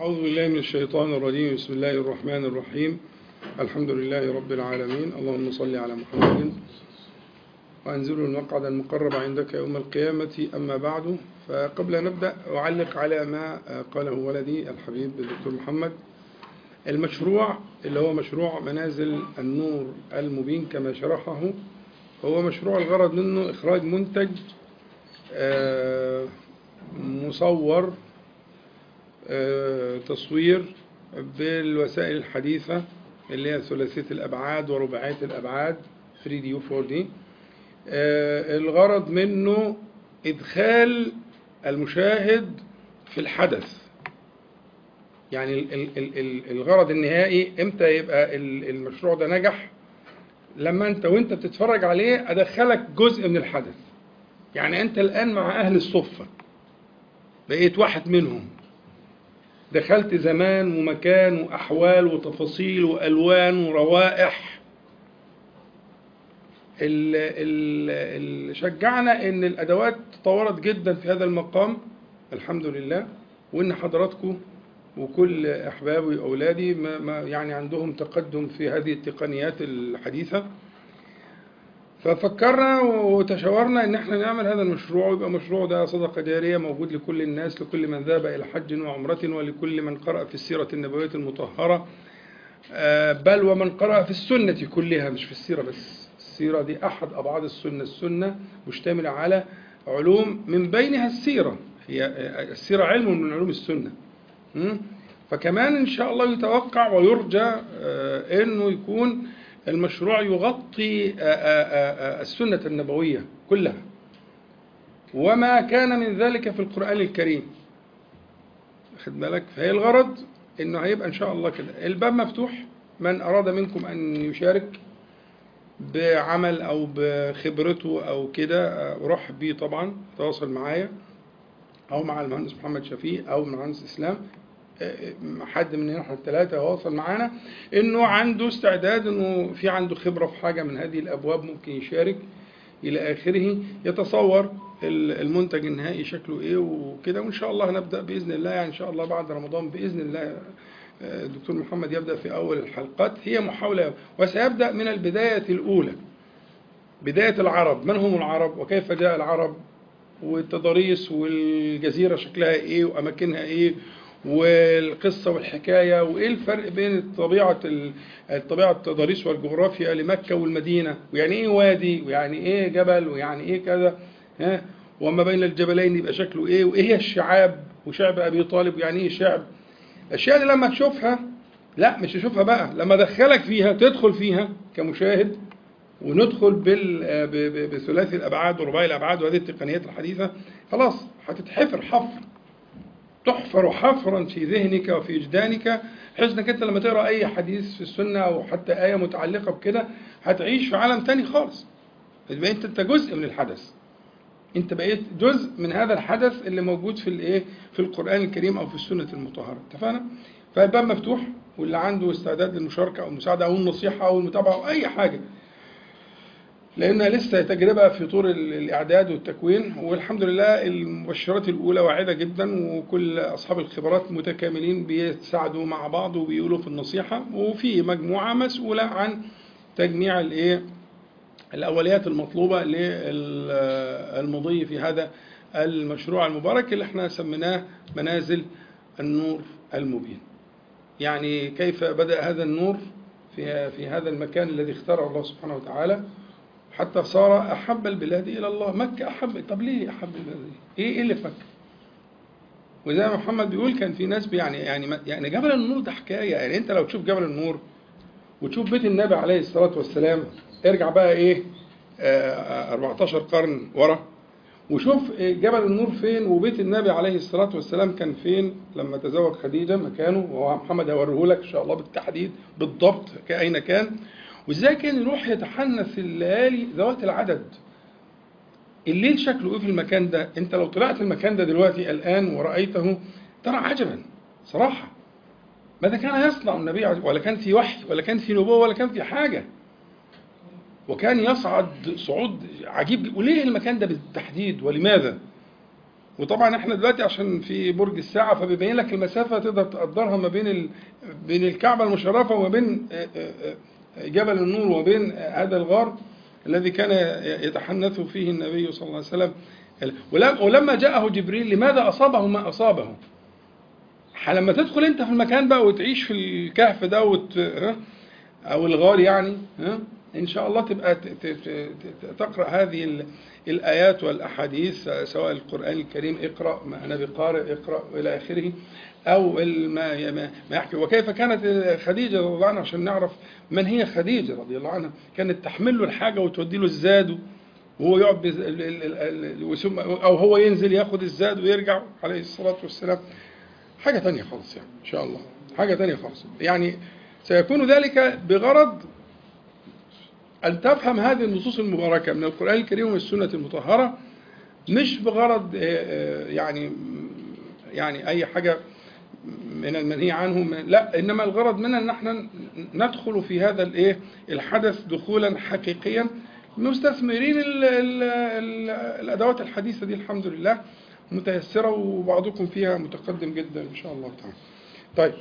أعوذ بالله من الشيطان الرجيم بسم الله الرحمن الرحيم الحمد لله رب العالمين اللهم صل على محمد وأنزل المقعد المقرب عندك يوم القيامة أما بعد فقبل أن نبدأ أعلق على ما قاله ولدي الحبيب الدكتور محمد المشروع اللي هو مشروع منازل النور المبين كما شرحه هو مشروع الغرض منه إخراج منتج مصور تصوير بالوسائل الحديثة اللي هي ثلاثية الأبعاد ورباعية الأبعاد 3D و 4D الغرض منه إدخال المشاهد في الحدث يعني الغرض النهائي امتى يبقى المشروع ده نجح لما انت وانت بتتفرج عليه ادخلك جزء من الحدث يعني انت الان مع اهل الصفة بقيت واحد منهم دخلت زمان ومكان وأحوال وتفاصيل وألوان وروائح اللي شجعنا ان الادوات تطورت جدا في هذا المقام الحمد لله وان حضراتكم وكل احبابي واولادي ما يعني عندهم تقدم في هذه التقنيات الحديثه ففكرنا وتشاورنا ان احنا نعمل هذا المشروع ويبقى مشروع ده صدقه جاريه موجود لكل الناس لكل من ذهب الى حج وعمره ولكل من قرأ في السيره النبويه المطهره بل ومن قرأ في السنه كلها مش في السيره بس السيره دي احد ابعاد السنه السنه مشتمله على علوم من بينها السيره هي السيره علم من علوم السنه فكمان ان شاء الله يتوقع ويرجى انه يكون المشروع يغطي السنة النبوية كلها وما كان من ذلك في القرآن الكريم خد بالك فهي الغرض انه هيبقى ان شاء الله كده الباب مفتوح من اراد منكم ان يشارك بعمل او بخبرته او كده ارحب بيه طبعا تواصل معايا او مع المهندس محمد شفيق او مع المهندس اسلام حد من احنا الثلاثه يواصل معانا انه عنده استعداد انه في عنده خبره في حاجه من هذه الابواب ممكن يشارك الى اخره يتصور المنتج النهائي شكله ايه وكده وان شاء الله هنبدا باذن الله يعني ان شاء الله بعد رمضان باذن الله الدكتور محمد يبدا في اول الحلقات هي محاوله وسيبدا من البدايه الاولى بدايه العرب من هم العرب وكيف جاء العرب والتضاريس والجزيره شكلها ايه واماكنها ايه والقصه والحكايه وايه الفرق بين طبيعه الطبيعه التضاريس والجغرافيا لمكه والمدينه ويعني ايه وادي ويعني ايه جبل ويعني ايه كذا ها وما بين الجبلين يبقى شكله ايه وايه هي الشعاب وشعب ابي طالب ويعني ايه شعب الاشياء دي لما تشوفها لا مش تشوفها بقى لما ادخلك فيها تدخل فيها كمشاهد وندخل بال بثلاثي الابعاد ورباعي الابعاد وهذه التقنيات الحديثه خلاص هتتحفر حفر تحفر حفرا في ذهنك وفي وجدانك بحيث انك انت لما تقرا اي حديث في السنه او حتى ايه متعلقه بكده هتعيش في عالم تاني خالص يبقى انت انت جزء من الحدث انت بقيت جزء من هذا الحدث اللي موجود في الايه في القران الكريم او في السنه المطهره اتفقنا فالباب مفتوح واللي عنده استعداد للمشاركه او المساعده او النصيحه او المتابعه او اي حاجه لأنها لسه تجربة في طور الإعداد والتكوين والحمد لله المبشرات الأولى واعدة جدا وكل أصحاب الخبرات متكاملين بيتساعدوا مع بعض وبيقولوا في النصيحة وفي مجموعة مسؤولة عن تجميع الإيه الأوليات المطلوبة للمضي في هذا المشروع المبارك اللي احنا سميناه منازل النور المبين يعني كيف بدأ هذا النور في في هذا المكان الذي اختاره الله سبحانه وتعالى حتى صار أحب البلاد إلى الله مكة أحب طب ليه أحب البلاد إيه إيه اللي في مكة وزي ما محمد بيقول كان في ناس يعني يعني يعني جبل النور ده حكاية يعني أنت لو تشوف جبل النور وتشوف بيت النبي عليه الصلاة والسلام ارجع بقى إيه آه 14 قرن ورا وشوف جبل النور فين وبيت النبي عليه الصلاة والسلام كان فين لما تزوج خديجة مكانه وهو محمد هوريه لك إن شاء الله بالتحديد بالضبط أين كان وازاي كان يروح يتحنث الليالي ذوات العدد الليل شكله ايه في المكان ده انت لو طلعت المكان ده دلوقتي الان ورأيته ترى عجبا صراحة ماذا كان يصنع النبي ولا كان في وحي ولا كان في نبوة ولا كان في حاجة وكان يصعد صعود عجيب وليه المكان ده بالتحديد ولماذا وطبعا احنا دلوقتي عشان في برج الساعة فبيبين لك المسافة تقدر تقدرها ما بين ال... بين الكعبة المشرفة وما بين آه، آه، آه، جبل النور وما بين هذا الغار الذي كان يتحنث فيه النبي صلى الله عليه وسلم ولم- ولما جاءه جبريل لماذا أصابه ما أصابه لما تدخل انت في المكان بقى وتعيش في الكهف ده وت... ها؟ او الغار يعني ها؟ ان شاء الله تبقى ت... ت... ت... ت- تقرا هذه ال... الايات والاحاديث سواء القران الكريم اقرا ما انا بقارئ اقرا الى اخره او ال- ما ما ما يحكي وكيف كانت خديجه رضي الله عنها عشان نعرف من هي خديجه رضي الله عنها كانت تحمل له الحاجه وتودي له الزاد وهو يقعد بز- ال- ال- ال- ال- وثم- او هو ينزل ياخد الزاد ويرجع عليه الصلاه والسلام حاجة تانية خالص يعني إن شاء الله حاجة تانية خالص يعني سيكون ذلك بغرض أن تفهم هذه النصوص المباركة من القرآن الكريم ومن السنة المطهرة مش بغرض آه، آه، يعني يعني أي حاجة من المنهي عنه من لا إنما الغرض منها أن احنا ندخل في هذا الإيه الحدث دخولا حقيقيا مستثمرين ال ال ال الأدوات الحديثة دي الحمد لله متيسرة وبعضكم فيها متقدم جدا إن شاء الله تعالى طيب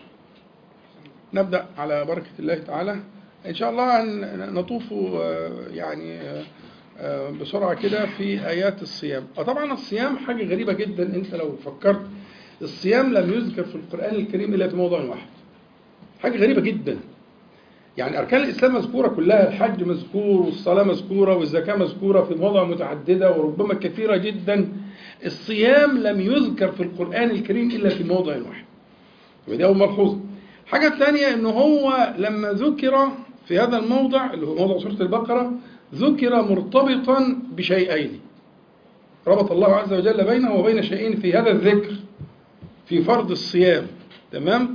نبدأ على بركة الله تعالى إن شاء الله هن- نطوف آه، يعني آه، آه، بسرعة كده في آيات الصيام آه، طبعا الصيام حاجة غريبة جدا أنت لو فكرت الصيام لم يذكر في القرآن الكريم إلا في موضع واحد حاجة غريبة جدا يعني أركان الإسلام مذكورة كلها الحج مذكور والصلاة مذكورة والزكاة مذكورة في مواضع متعددة وربما كثيرة جدا الصيام لم يذكر في القرآن الكريم إلا في موضع واحد ودي أول ملحوظة حاجة ثانية إن هو لما ذكر في هذا الموضع اللي هو موضع سورة البقرة ذكر مرتبطا بشيئين ربط الله عز وجل بينه وبين شيئين في هذا الذكر في فرض الصيام تمام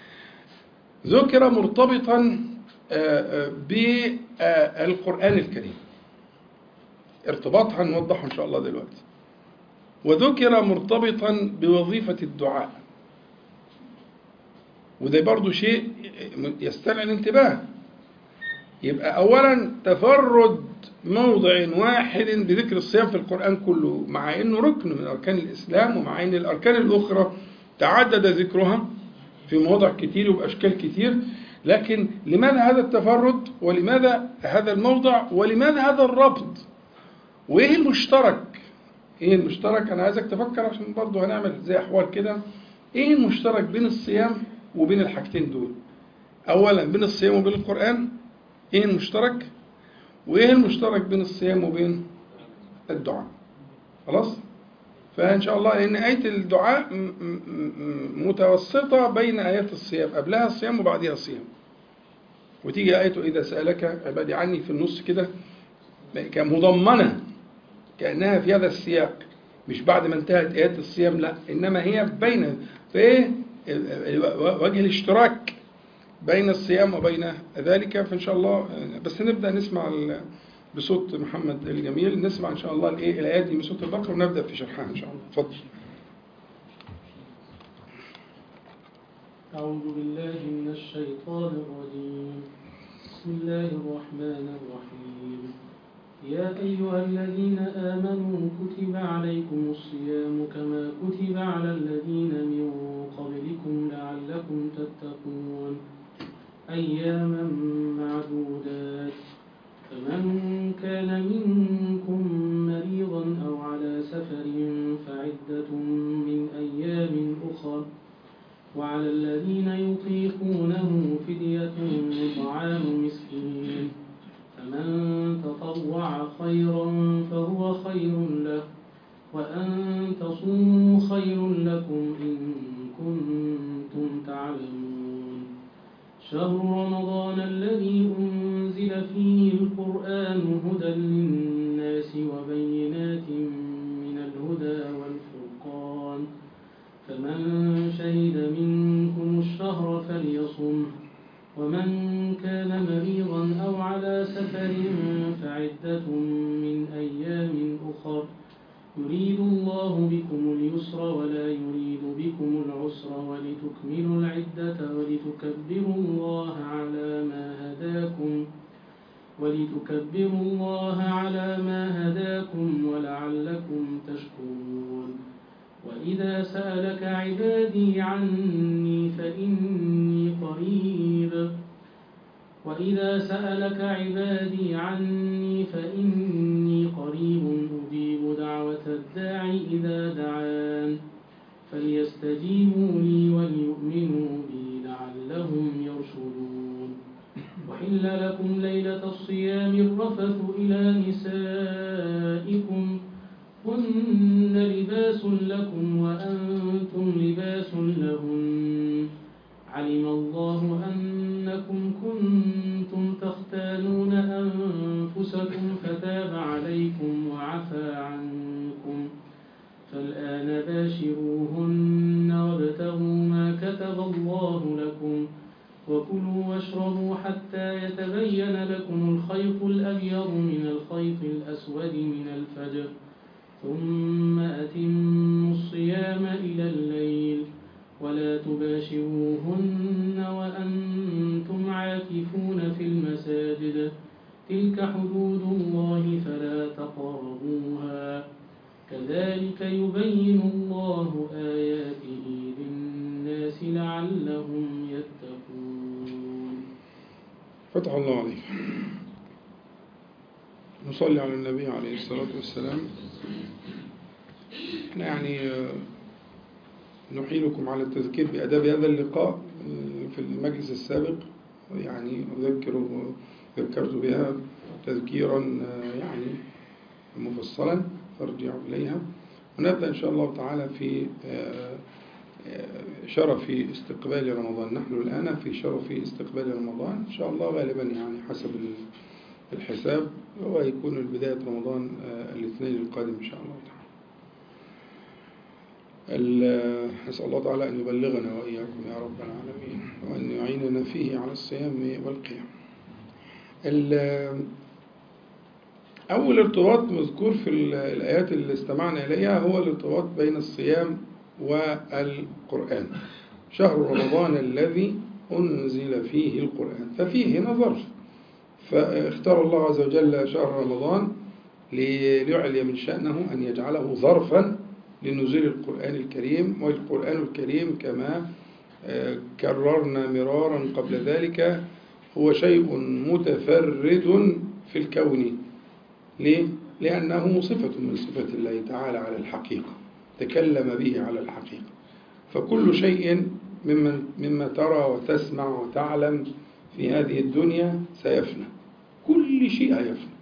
ذكر مرتبطا آه، آه، بالقرآن الكريم ارتباط هنوضحه إن شاء الله دلوقتي وذكر مرتبطا بوظيفة الدعاء وده برضو شيء يستدعي الانتباه يبقى أولا تفرد موضع واحد بذكر الصيام في القرآن كله مع أنه ركن من أركان الإسلام ومع أن الأركان الأخرى تعدد ذكرها في مواضع كتير وبأشكال كتير لكن لماذا هذا التفرد ولماذا هذا الموضع ولماذا هذا الربط وإيه المشترك إيه المشترك أنا عايزك تفكر عشان برضه هنعمل زي أحوال كده إيه المشترك بين الصيام وبين الحاجتين دول أولا بين الصيام وبين القرآن إيه المشترك وإيه المشترك بين الصيام وبين الدعاء خلاص فإن شاء الله لأن آية الدعاء م- م- م- متوسطة بين آيات الصيام قبلها الصيام وبعدها الصيام وتيجي آية إذا سألك عبادي عني في النص كده كمضمنة كأنها في هذا السياق مش بعد ما انتهت آيات الصيام لا إنما هي بين فإيه وجه الاشتراك بين الصيام وبين ذلك فإن شاء الله بس نبدأ نسمع ال- بصوت محمد الجميل نسمع إن شاء الله الإيه الآيات دي من صوت البقرة ونبدأ في شرحها إن شاء الله اتفضل أعوذ بالله من الشيطان الرجيم بسم الله الرحمن الرحيم يا أيها الذين آمنوا كتب عليكم الصيام كما كتب على الذين من قبلكم لعلكم تتقون أياما معدودات فمن كان منكم مريضا أو على سفر فعدة من أيام أخر وعلى الذين يطيقونه فدية طعام مسكين فمن تطوع خيرا فهو خير له وأن تصوموا خير لكم إن كنتم تعلمون شهر رمضان الذي أنزل فيه القرآن هدى للناس وبينات من الهدى والفرقان فمن شهد منكم الشهر فليصم ومن كان مريضا أو على سفر فعدة من أيام أخر يريد الله بكم اليسر ولا يريد بكم العسر ولتكملوا العدة ولتكبروا الله على ما هداكم ولتكبروا الله على ما هداكم ولعلكم تشكرون وإذا سألك عبادي عني فإني قريب وإذا سألك عبادي عني فإني قريب أجيب دعوة الداع إذا دعان فليستجيبوا لي وليؤمنوا بي لعلهم يرشدون وحل لكم ليلة الصيام الرفث إلى نسائكم هن لباس لكم وأنتم لباس لهن علم الله أنكم كنتم تختانون أنفسكم فتاب عليكم وعفى عنكم فالآن باشروهن وابتغوا ما كتب الله لكم وكلوا واشربوا حتى يتبين لكم الخيط الأبيض من الخيط الأسود من الفجر ثم أتموا الصيام إلى الليل ولا تباشروهن وأنتم عاكفون في المساجد تلك حدود الله فلا تقربوها كذلك يبين الله آياته للناس لعلهم يتقون فتح الله عليك نصلي على النبي عليه الصلاة والسلام احنا يعني آه، نحيلكم على التذكير بأداب هذا اللقاء آه، في المجلس السابق يعني أذكر ذكرت بها تذكيرا آه، يعني مفصلا فارجعوا إليها ونبدأ إن شاء الله تعالى في آه، آه، شرف استقبال رمضان نحن الآن في شرف استقبال رمضان إن شاء الله غالبا يعني حسب ال- الحساب هو يكون البداية رمضان آه، الاثنين القادم إن شاء الله تعالى ال- نسأل الله تعالى أن يبلغنا وإياكم يا رب العالمين وأن يعيننا فيه على الصيام والقيام ال- أول ارتباط مذكور في ال- الآيات اللي استمعنا إليها هو الارتباط بين الصيام والقرآن شهر رمضان الذي أنزل فيه القرآن ففيه هنا ظرف فاختار الله عز وجل شهر رمضان لي- ليعلي من شأنه أن يجعله ظرفا لنزول القرآن الكريم والقرآن الكريم كما آه، كررنا مرارا قبل ذلك هو شيء متفرد في الكون ليه؟ لأنه صفة من صفات الله تعالى على الحقيقة تكلم به على الحقيقة فكل شيء ممن مما ترى وتسمع وتعلم في هذه الدنيا سيفنى كل شيء هيفنى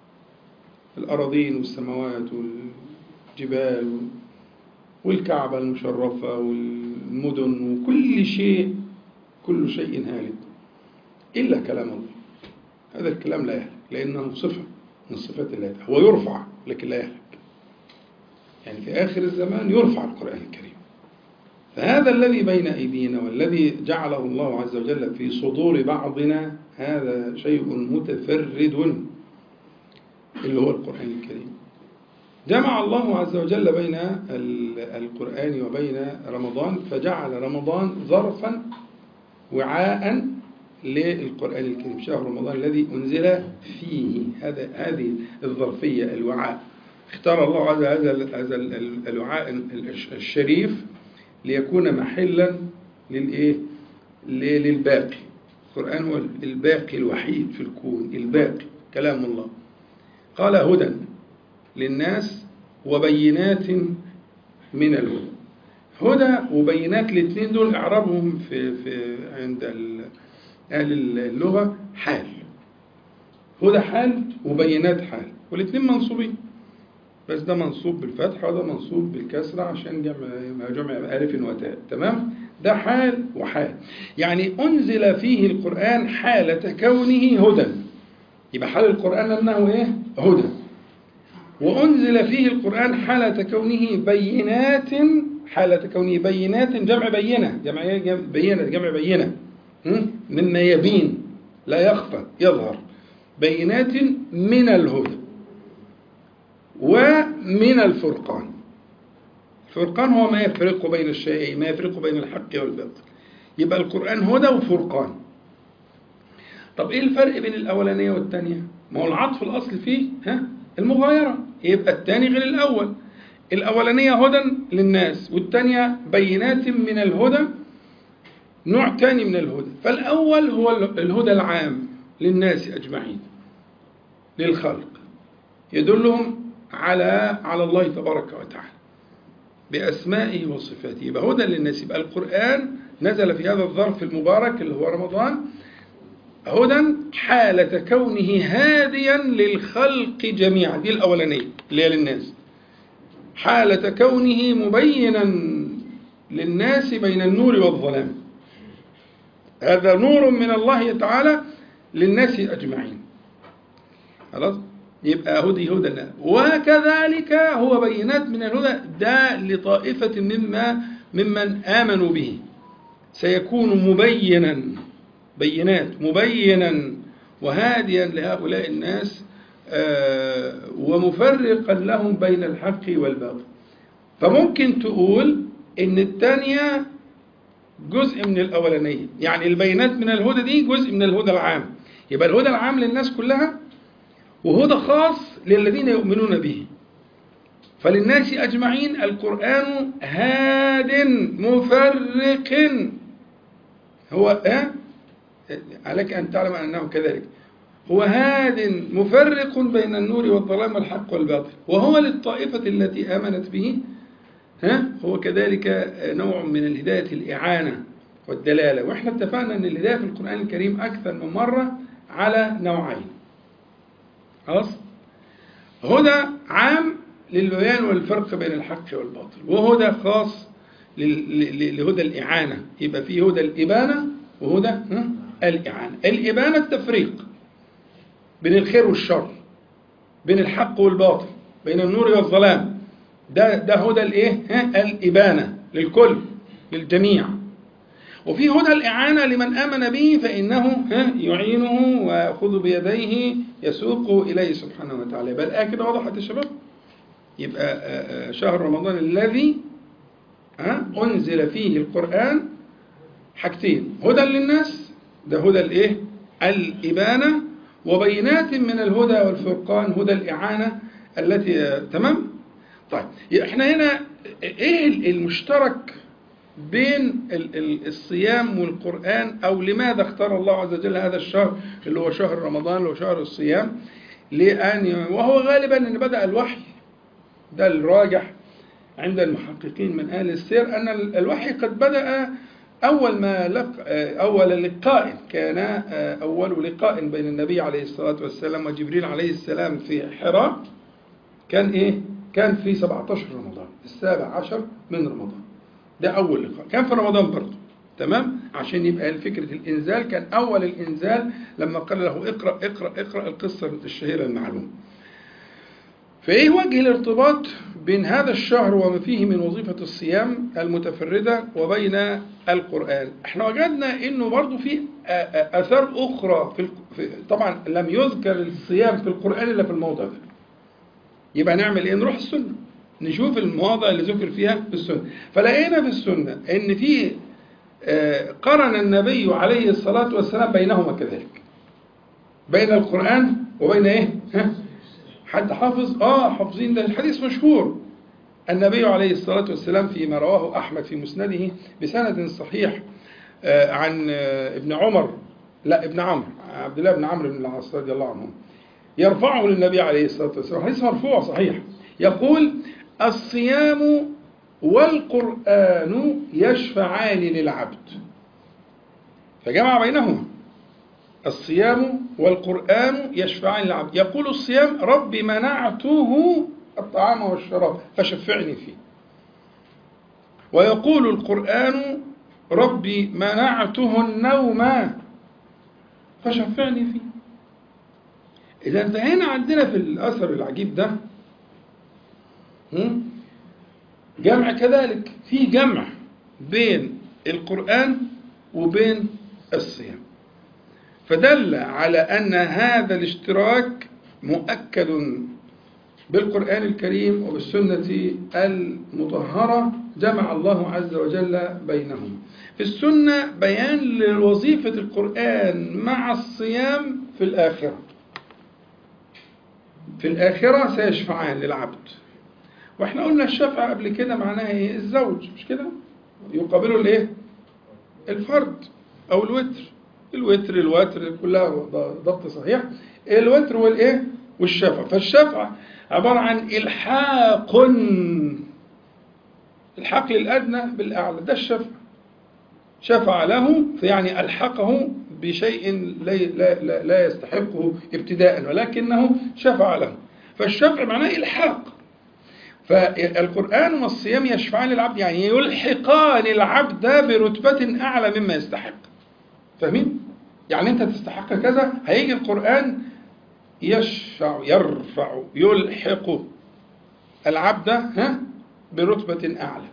الأراضين والسماوات والجبال والكعبة المشرفة والمدن وكل شيء كل شيء هالك إلا كلام الله هذا الكلام لا يهلك لأنه صفة من صفات الله تعالى. هو يرفع لكن لا يهلك يعني في آخر الزمان يرفع القرآن الكريم فهذا الذي بين أيدينا والذي جعله الله عز وجل في صدور بعضنا هذا شيء متفرد اللي هو القرآن الكريم جمع الله عز وجل بين ال- القرآن وبين رمضان فجعل رمضان ظرفا وعاء للقرآن الكريم شهر رمضان الذي أنزل فيه هذا هذه الظرفية الوعاء اختار الله هذا هذا ال- هذا ال- ال- الوعاء الش- الشريف ليكون محلا للايه ل- للباقي القرآن هو الباقي الوحيد في الكون الباقي كلام الله قال هدى للناس وبينات من الهدى هدى وبينات الاثنين دول اعرابهم في في عند ال- اهل اللغه حال هدى حال وبينات حال والاثنين منصوبين بس ده منصوب بالفتحة وده منصوب بالكسرة عشان جمع جمع ألف وتاء تمام ده حال وحال يعني أنزل فيه القرآن حالة كونه هدى يبقى حال القرآن أنه إيه هدى وأنزل فيه القرآن حالة كونه بينات حالة كونه بينات جمع بينة جمع إيه؟ جمع بينة جمع بينة هم؟ مما يبين لا يخفى يظهر بينات من الهدى ومن الفرقان الفرقان هو ما يفرق بين الشيئين ما يفرق بين الحق والباطل يبقى القرآن هدى وفرقان طب ايه الفرق بين الاولانيه والثانيه ما هو العطف الاصل فيه ها المغايره يبقى الثاني غير الاول الأولانية هدى للناس والثانية بينات من الهدى نوع تاني من الهدى فالأول هو الهدى العام للناس أجمعين للخلق يدلهم على على الله تبارك وتعالى بأسمائه وصفاته يبقى هدى للناس يبقى القرآن نزل في هذا الظرف المبارك اللي هو رمضان هدى حالة كونه هاديا للخلق جميعا دي الأولانية اللي هي للناس حالة كونه مبينا للناس بين النور والظلام هذا نور من الله تعالى للناس أجمعين خلاص يبقى هدي هدى الله وكذلك هو بينات من الهدى ده لطائفة مما ممن آمنوا به سيكون مبينا بينات مبينا وهاديا لهؤلاء الناس آه ومفرقا لهم بين الحق والباطل فممكن تقول ان الثانية جزء من الأولانية يعني البينات من الهدى دي جزء من الهدى العام يبقى الهدى العام للناس كلها وهدى خاص للذين يؤمنون به فللناس أجمعين القرآن هاد مفرق هو أه؟ عليك أن تعلم أنه كذلك هو هاد مفرق بين النور والظلام والحق والباطل وهو للطائفة التي آمنت به ها هو كذلك نوع من الهداية الإعانة والدلالة وإحنا اتفقنا أن الهداية في القرآن الكريم أكثر من مرة على نوعين خلاص هدى عام للبيان والفرق بين الحق والباطل وهدى خاص لهدى الإعانة يبقى في هدى الإبانة وهدى الإعانة الإبانة التفريق بين الخير والشر بين الحق والباطل بين النور والظلام ده ده هدى الايه الإبانة للكل للجميع وفي هدى الإعانة لمن آمن به فإنه يعينه ويأخذ بيديه يسوق إليه سبحانه وتعالى يبقى الآية كده وضحت يا شباب يبقى شهر رمضان الذي أنزل فيه القرآن حاجتين هدى للناس ده هدى الإيه الإبانة وبينات من الهدى والفرقان هدى الإعانة التي تمام طيب احنا هنا ايه المشترك بين الصيام والقرآن أو لماذا اختار الله عز وجل هذا الشهر اللي هو شهر رمضان اللي هو شهر الصيام لأن وهو غالبا أن بدأ الوحي ده الراجح عند المحققين من أهل السير أن الوحي قد بدأ أول ما لق أول لقاء كان أول لقاء بين النبي عليه الصلاة والسلام وجبريل عليه السلام في حراء كان إيه؟ كان في 17 رمضان السابع عشر من رمضان ده أول لقاء كان في رمضان برضه تمام عشان يبقى فكرة الإنزال كان أول الإنزال لما قال له اقرأ اقرأ اقرأ القصة الشهيرة المعلومة فإيه وجه الارتباط بين هذا الشهر وما فيه من وظيفة الصيام المتفردة وبين القرآن احنا وجدنا انه برضو في اثار اخرى في طبعا لم يذكر الصيام في القرآن الا في الموضع ده يبقى نعمل ايه نروح السنة نشوف المواضع اللي ذكر فيها في السنة فلقينا في السنة ان في قرن النبي عليه الصلاة والسلام بينهما كذلك بين القرآن وبين ايه ها حد حافظ اه حافظين ده الحديث مشهور النبي عليه الصلاة والسلام فيما رواه أحمد في مسنده بسند صحيح آه عن آه ابن عمر لا ابن عمرو عبد الله بن عمرو بن العاص رضي الله عنهم يرفعه للنبي عليه الصلاة والسلام حديث مرفوع صحيح يقول الصيام والقرآن يشفعان للعبد فجمع بينهما الصيام والقرآن يشفعان للعبد يقول الصيام رب منعته الطعام والشراب فشفعني فيه ويقول القرآن ربي منعته النوم فشفعني فيه إذا انتهينا عندنا في الأثر العجيب ده جمع كذلك في جمع بين القرآن وبين الصيام فدل على أن هذا الاشتراك مؤكد بالقرآن الكريم وبالسنة المطهرة جمع الله عز وجل بينهم في السنة بيان لوظيفة القرآن مع الصيام في الآخرة في الآخرة سيشفعان للعبد واحنا قلنا الشفعة قبل كده معناها ايه الزوج مش كده يقابله الايه الفرد او الوتر الوتر الوتر كلها ضبط صحيح الوتر والايه والشفع فالشفع عبارة عن إلحاق الحاق للأدنى بالأعلى ده الشفع شفع له فيعني ألحقه بشيء لا, لا, لا يستحقه ابتداء ولكنه شفع له فالشفع معناه إلحاق فالقرآن والصيام يشفعان للعبد يعني يلحقان العبد برتبة أعلى مما يستحق فاهمين؟ يعني أنت تستحق كذا هيجي القرآن يشفع يرفع يلحق العبد ها برتبة أعلى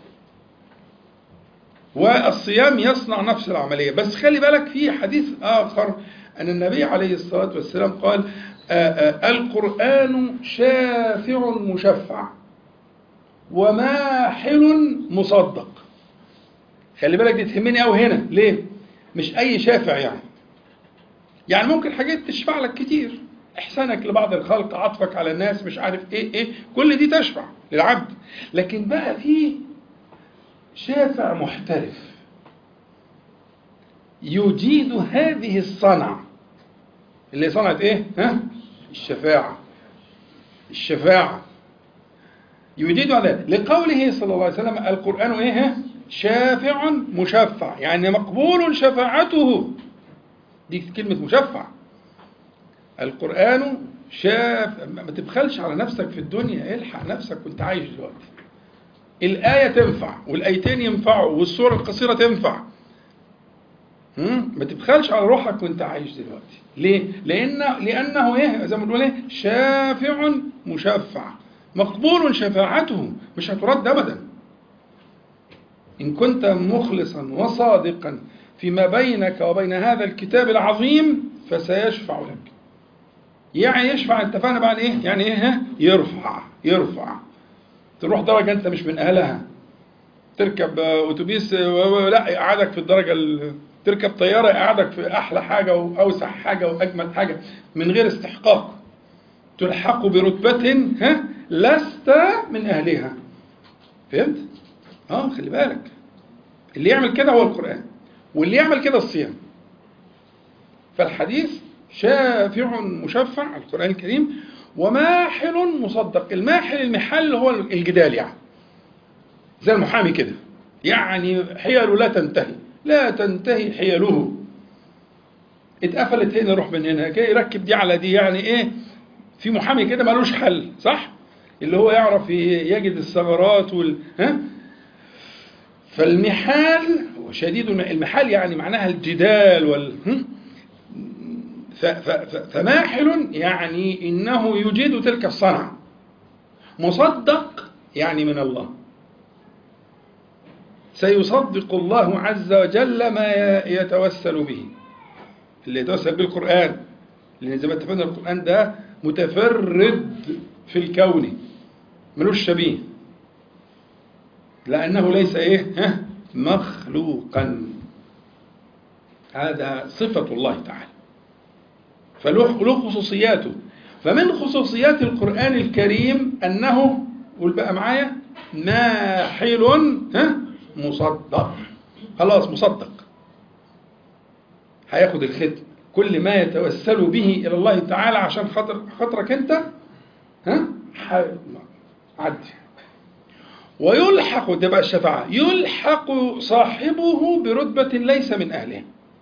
والصيام يصنع نفس العملية بس خلي بالك في حديث آخر أن النبي عليه الصلاة والسلام قال آآ آآ القرآن شافع مشفع وماحل مصدق خلي بالك دي تهمني قوي هنا ليه مش أي شافع يعني يعني ممكن حاجات تشفع لك كتير إحسانك لبعض الخلق عطفك على الناس مش عارف إيه إيه كل دي تشفع للعبد لكن بقى في شافع محترف يجيد هذه الصنعة اللي صنعت ايه ها الشفاعة الشفاعة يجيد هذا لقوله صلى الله عليه وسلم القرآن ايه شافع مشفع يعني مقبول شفاعته دي كلمة مشفع القرآن شاف ما تبخلش على نفسك في الدنيا الحق نفسك وانت عايش دلوقتي الآية تنفع والآيتين ينفعوا والسورة القصيرة تنفع ما تبخلش على روحك وانت عايش دلوقتي ليه؟ لأن لأنه إيه زي ما بنقول إيه شافع مشفع مقبول شفاعته مش هترد أبدا إن كنت مخلصا وصادقا فيما بينك وبين هذا الكتاب العظيم فسيشفع لك يعني يشفع اتفقنا بقى ايه يعني ايه يرفع يرفع تروح درجة أنت مش من أهلها تركب أتوبيس لا يقعدك في الدرجة تركب طيارة يقعدك في أحلى حاجة وأوسع حاجة وأجمل حاجة من غير استحقاق تلحق برتبة ها لست من أهلها فهمت؟ اه خلي بالك اللي يعمل كده هو القرآن واللي يعمل كده الصيام فالحديث شافع مشفع القرآن الكريم وماحل مصدق الماحل المحل هو الجدال يعني زي المحامي كده يعني حيله لا تنتهي لا تنتهي حيله اتقفلت هنا يروح من هنا كي يركب دي على دي يعني ايه في محامي كده ملوش حل صح اللي هو يعرف يجد الثغرات وال ها فالمحال شديد المحال يعني معناها الجدال وال فماحل يعني انه يجيد تلك الصنعه مصدق يعني من الله سيصدق الله عز وجل ما يتوسل به اللي يتوسل بالقرآن لأن زي ما اتفقنا القرآن ده متفرد في الكون ملوش شبيه لأنه ليس إيه ها مخلوقا هذا صفة الله تعالى فله له خصوصياته فمن خصوصيات القرآن الكريم أنه قول بقى معايا ماحل ها مصدق خلاص مصدق هياخد الختم كل ما يتوسل به الى الله تعالى عشان خاطر خاطرك انت ها عدي ويلحق ده بقى الشفاعة يلحق صاحبه برتبة ليس من أهله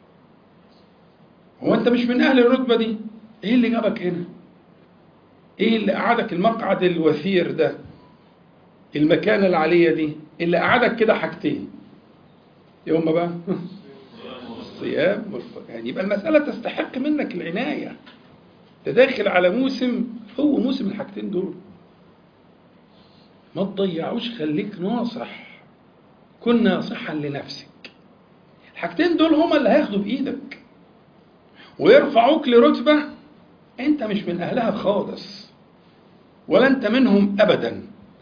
هو أنت مش من أهل الرتبة دي إيه اللي جابك هنا إيه اللي قعدك المقعد الوثير ده المكانة العالية دي اللي قعدك كده حاجتين ايه هما بقى الصيام يعني يبقى المسألة تستحق منك العناية تداخل على موسم هو موسم الحاجتين دول ما تضيعوش خليك ناصح كن ناصحا لنفسك الحاجتين دول هما اللي هياخدوا بإيدك ويرفعوك لرتبة انت مش من أهلها خالص ولا انت منهم أبداً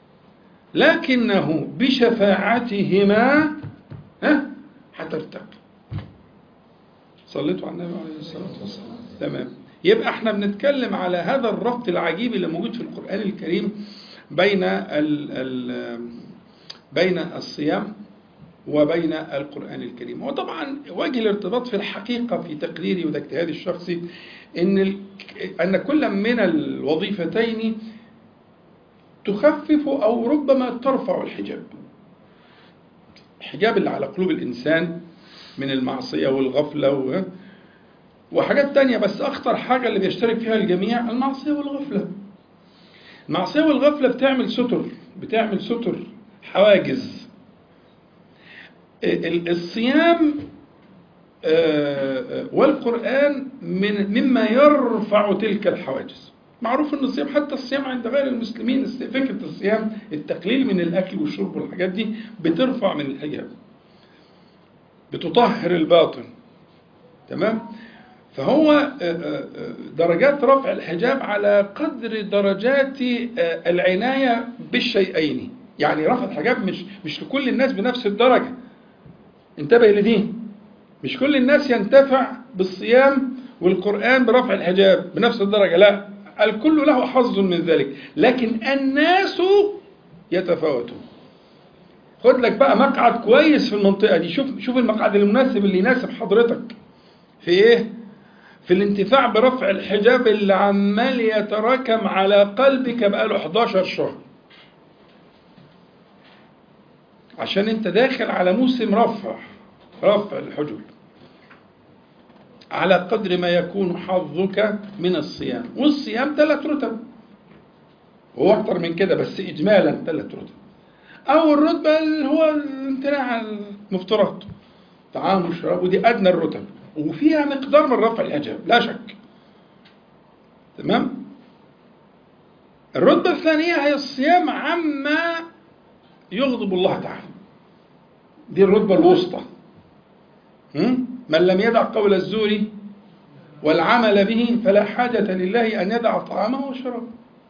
لكنه بشفاعتهما ها هترتقي صليتوا على النبي عليه الصلاة والسلام تمام يبقى احنا بنتكلم على هذا الربط العجيب اللي موجود في القرآن الكريم بين ال ال بين الصيام وبين القرآن الكريم وطبعا وجه الارتباط في الحقيقة في تقديري وده اجتهادي الشخصي إن ال- أن كل من الوظيفتين تخفف أو ربما ترفع الحجاب الحجاب اللي على قلوب الإنسان من المعصية والغفلة و... وحاجات تانية بس أخطر حاجة اللي بيشترك فيها الجميع المعصية والغفلة المعصية والغفلة بتعمل ستر بتعمل ستر حواجز ال- الصيام آه، آه، والقرآن من مما يرفع تلك الحواجز معروف ان الصيام حتى الصيام عند غير المسلمين الس- فكرة الصيام التقليل من الأكل والشرب والحاجات دي بترفع من الحجاب بتطهر الباطن تمام فهو آه، آه، آه، درجات رفع الحجاب على قدر درجات آه، العناية بالشيئين يعني رفع الحجاب مش مش لكل الناس بنفس الدرجة انتبه لدي مش كل الناس ينتفع بالصيام والقرآن برفع الحجاب بنفس الدرجة لا الكل له حظ من ذلك لكن الناس يتفاوتون خد لك بقى مقعد كويس في المنطقة دي شوف شوف المقعد المناسب اللي يناسب حضرتك في ايه في الانتفاع برفع الحجاب اللي عمال يتراكم على قلبك بقاله 11 شهر عشان انت داخل على موسم رفع رفع الحجب على قدر ما يكون حظك من الصيام والصيام ثلاث رتب هو اكتر من كده بس اجمالا ثلاث رتب اول رتبه اللي هو الامتناع عن المفطرات طعام وشراب ودي ادنى الرتب وفيها مقدار من رفع الحجاب لا شك تمام الرتبه الثانيه هي الصيام عما يغضب الله تعالى دي الرتبه الوسطى هم؟ من لم يدع قول الزور والعمل به فلا حاجة لله أن يدع طعامه وشرابه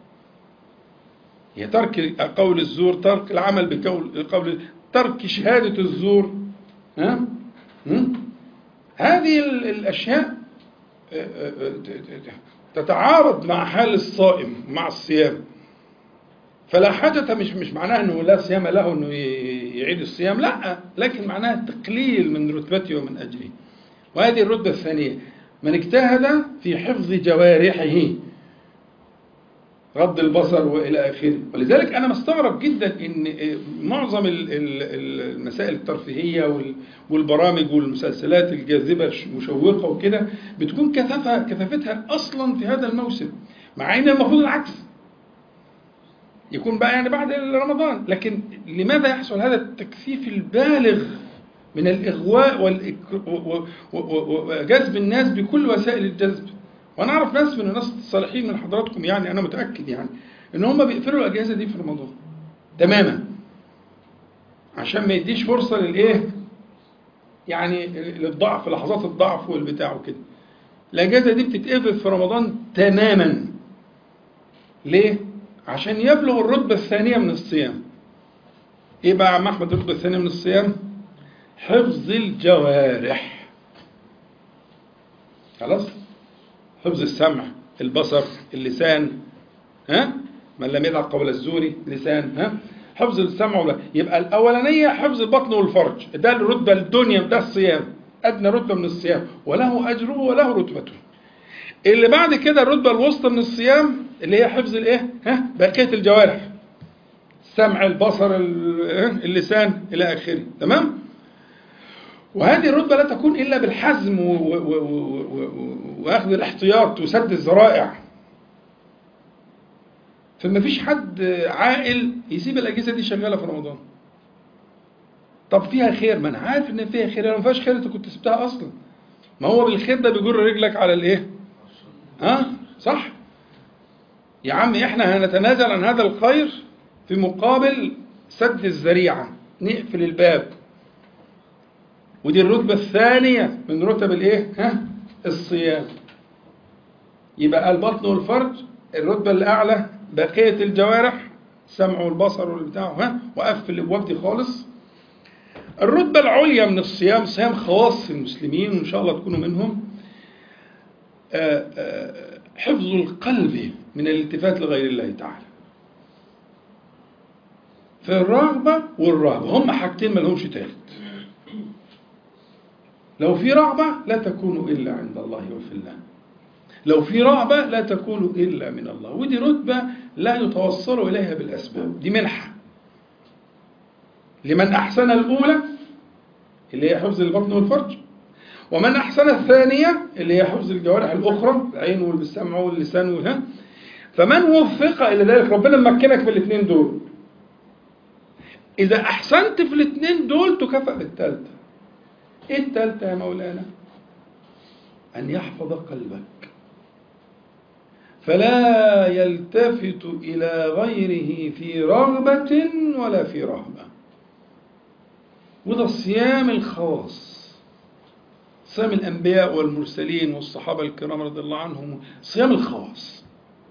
هي ترك قول الزور ترك العمل بقول قول ترك شهادة الزور ها؟ هم؟ هذه ال- الأشياء آه، آه، آه، تتعارض مع حال الصائم مع الصيام فلا حاجة مش مش معناها انه لا صيام له انه ي- يعيد الصيام لا لكن معناها تقليل من رتبته ومن اجره وهذه الرتبة الثانية من اجتهد في حفظ جوارحه غض البصر والى اخره ولذلك انا مستغرب جدا ان معظم ال- ال- ال- المسائل الترفيهيه وال- والبرامج والمسلسلات الجاذبه المشوقه وكده بتكون كثافه كثافتها اصلا في هذا الموسم مع ان المفروض العكس يكون بقى يعني بعد رمضان لكن لماذا يحصل هذا التكثيف البالغ من الإغواء والإك- و- و- و- و- وجذب الناس بكل وسائل الجذب وأنا أعرف ناس من الناس الصالحين من حضراتكم يعني أنا متأكد يعني إن هم بيقفلوا الأجهزة دي في رمضان تماما عشان ما يديش فرصة للإيه يعني للضعف لحظات الضعف والبتاع وكده الأجهزة دي بتتقفل في رمضان تماما ليه؟ عشان يبلغ الرتبة الثانية من الصيام. إيه بقى يا عم أحمد الرتبة الثانية من الصيام؟ حفظ الجوارح. خلاص؟ حفظ السمع، البصر، اللسان، ها؟ من لم يدع قول الزور لسان، ها؟ حفظ السمع ولا يبقى الأولانية حفظ البطن والفرج، ده الرتبة الدنيا ده الصيام، أدنى رتبة من الصيام، وله أجره وله رتبته. اللي بعد كده الرتبة الوسطى من الصيام اللي هي حفظ الايه؟ ها؟ بقية الجوارح. السمع، البصر، ال- ها؟ اللسان إلى آخره، تمام؟ وهذه الرتبة لا تكون إلا بالحزم و- و- و- و- و- وأخذ الاحتياط وسد الذرائع. فما فيش حد عاقل يسيب الأجهزة دي شغالة في رمضان. طب فيها خير، ما أنا عارف إن فيها خير، لو ما فيهاش خير أنت كنت سبتها أصلا. ما هو بالخير ده بيجر رجلك على الإيه؟ ها صح يا عم احنا هنتنازل عن هذا الخير في مقابل سد الذريعة نقفل الباب ودي الرتبة الثانية من رتب الايه ها الصيام يبقى البطن والفرج الرتبة الأعلى بقية الجوارح السمع والبصر والبتاع ها وقفل الابواب دي خالص الرتبة العليا من الصيام صيام خواص المسلمين وإن شاء الله تكونوا منهم آه، آه، حفظ القلب من الالتفات لغير الله تعالى في الرغبة والرهبة هم حاجتين ما لهمش تالت لو في رغبة لا تكون إلا عند الله وفي الله لو في رغبة لا تكون إلا من الله ودي رتبة لا يتوصل إليها بالأسباب دي منحة لمن أحسن الأولى اللي هي حفظ البطن والفرج ومن أحسن الثانية اللي هي حفظ الجوارح الأخرى العين والسمع واللسان والها فمن وفق إلى ذلك ربنا مكنك في الاثنين دول إذا أحسنت في الاثنين دول تكافئ بالثالثة إيه الثالثة يا مولانا؟ أن يحفظ قلبك فلا يلتفت إلى غيره في رغبة ولا في رهبة وده الصيام الخاص صيام الأنبياء والمرسلين والصحابة الكرام رضي الله عنهم صيام الخاص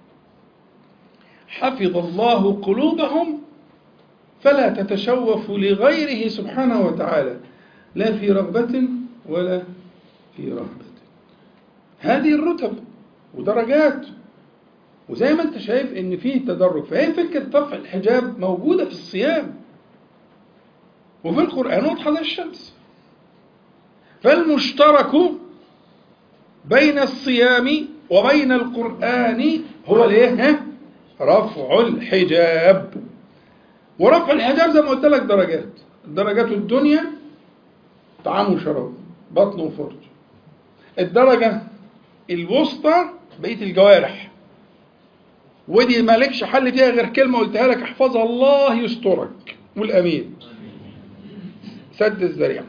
حفظ الله قلوبهم فلا تتشوف لغيره سبحانه وتعالى لا في رغبة ولا في رهبة هذه الرتب ودرجات وزي ما انت شايف ان فيه تدرج فهي فكرة رفع الحجاب موجودة في الصيام وفي القرآن واضحة زي الشمس فالمشترك بين الصيام وبين القرآن هو الايه؟ رفع الحجاب ورفع الحجاب زي ما قلت لك درجات درجات الدنيا طعام وشراب بطن وفرج الدرجة الوسطى بقية الجوارح ودي مالكش حل فيها غير كلمة قلتها لك احفظها الله يسترك والأمين سد الذريعة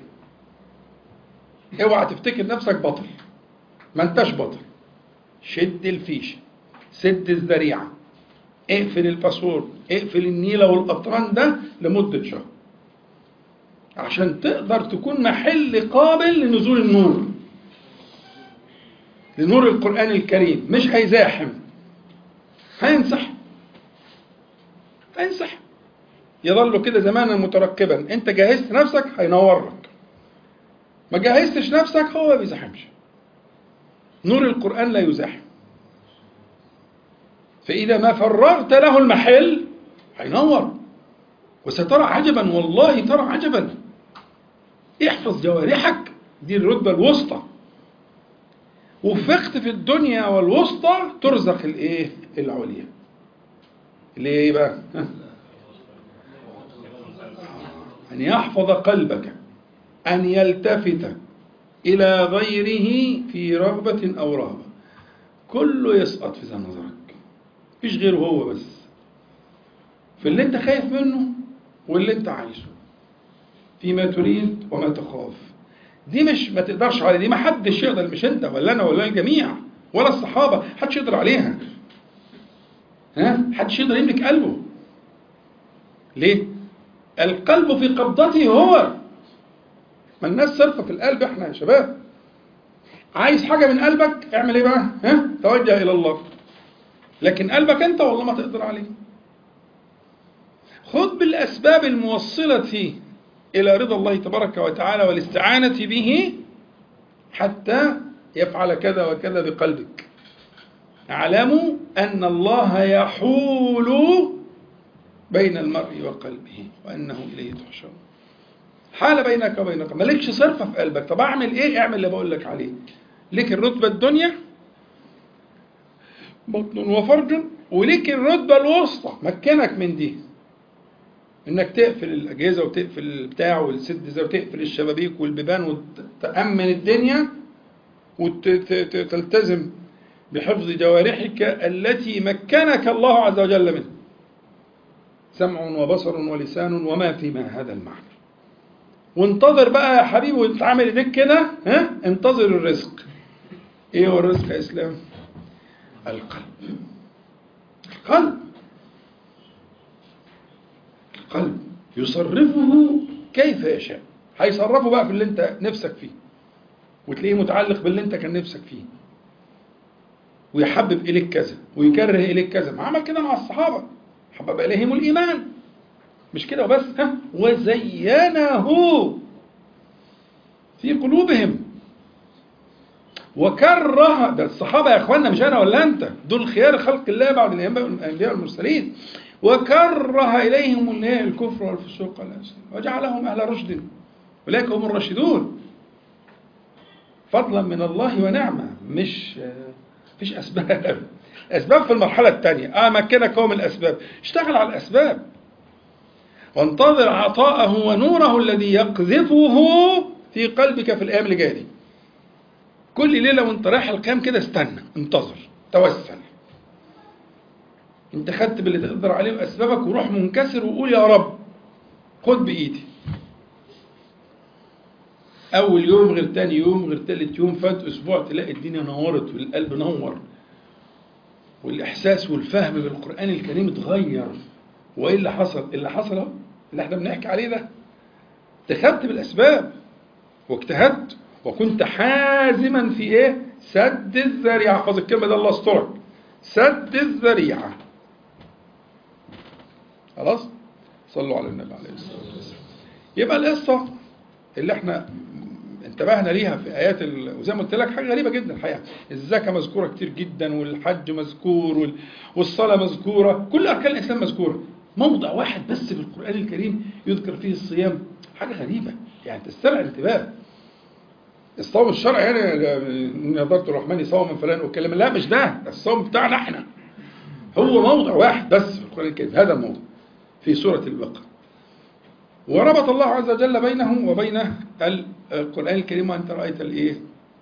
اوعى تفتكر نفسك بطل ما انتش بطل شد الفيشة سد الذريعة اقفل الباسورد اقفل النيلة والقطران ده لمدة شهر عشان تقدر تكون محل قابل لنزول النور لنور القرآن الكريم مش هيزاحم هينسح هينسح يظل كده زمانا متركبا انت جهزت نفسك هينور لك ما جهزتش نفسك هو ما بيزاحمش نور القرآن لا يزاحم فإذا ما فرغت له المحل هينور وسترى عجبا والله ترى عجبا احفظ جوارحك دي الرتبة الوسطى وفقت في الدنيا والوسطى ترزق الايه العليا اللي ايه بقى ان يحفظ قلبك ان يلتفت الى غيره في رغبه او رهبه كله يسقط في نظرك مفيش غيره هو بس في اللي انت خايف منه واللي انت عايزه فيما تريد وما تخاف دي مش ما تقدرش عليها دي ما حدش يقدر مش انت ولا انا ولا الجميع ولا الصحابه حدش يقدر عليها ها حدش يقدر يملك قلبه ليه القلب في قبضته هو ما الناس صرفه في القلب احنا يا شباب عايز حاجه من قلبك اعمل ايه بقى ها توجه الى الله لكن قلبك انت والله ما تقدر عليه خذ بالاسباب الموصله إلى رضا الله تبارك وتعالى والاستعانة به حتى يفعل كذا وكذا بقلبك اعلموا أن الله يحول بين المرء وقلبه وأنه إليه تحشرون حال بينك وبين قلبك مالكش صرفة في قلبك طب أعمل إيه اعمل اللي بقول لك عليه لك الرتبة الدنيا بطن وفرج ولك الرتبة الوسطى مكنك من دي انك تقفل الاجهزه وتقفل البتاع والسد زي وتقفل الشبابيك والبيبان وتامن الدنيا وتلتزم بحفظ جوارحك التي مكنك الله عز وجل منها سمع وبصر ولسان وما فيما هذا المعنى وانتظر بقى يا حبيبي وانت عامل ايديك كده ها انتظر الرزق ايه هو الرزق يا اسلام القلب القلب القلب يصرفه كيف يشاء هيصرفه بقى في اللي انت نفسك فيه وتلاقيه متعلق باللي انت كان نفسك فيه ويحبب اليك كذا ويكره اليك كذا ما عمل كده مع الصحابه حبب اليهم الايمان مش كده وبس ها وزينه في قلوبهم وكره ده الصحابه يا اخوانا مش انا ولا انت دول خيار خلق الله بعد الانبياء والمرسلين وكره إليهم الايه الكفر والفسوق والعصيان وجعلهم أهل رشد أولئك هم الراشدون فضلا من الله ونعمة مش مفيش أسباب أسباب في المرحلة الثانية آه مكنك هو من الأسباب اشتغل على الأسباب وانتظر عطاءه ونوره الذي يقذفه في قلبك في الأيام اللي جاية دي كل ليلة وانت رايح القيام كده استنى انتظر توسل انت خدت باللي تقدر عليه واسبابك وروح منكسر وقول يا رب خد بايدي اول يوم غير تاني يوم غير تالت يوم فات اسبوع تلاقي الدنيا نورت والقلب نور والاحساس والفهم بالقران الكريم اتغير وايه اللي حصل اللي حصل اهو اللي احنا بنحكي عليه ده اتخذت بالاسباب واجتهدت وكنت حازما في ايه سد الذريعه احفظ الكلمه ده الله يسترك سد الذريعه خلاص صلوا على النبي عليه الصلاه والسلام يبقى القصه اللي احنا انتبهنا ليها في ايات ال... وزي ما قلت لك حاجه غريبه جدا الحقيقه الزكاه مذكوره كتير جدا والحج مذكور وال... والصلاه مذكوره كل اركان الاسلام مذكوره موضع واحد بس في القران الكريم يذكر فيه الصيام حاجه غريبه يعني تستدعي الانتباه الصوم الشرعي يعني نظرت الرحمن صوما فلان وكلم لا مش ده الصوم بتاعنا احنا هو موضع واحد بس في القران الكريم هذا الموضع في سوره البقره وربط الله عز وجل بينه وبين القرآن الكريم وأنت رأيت الإيه؟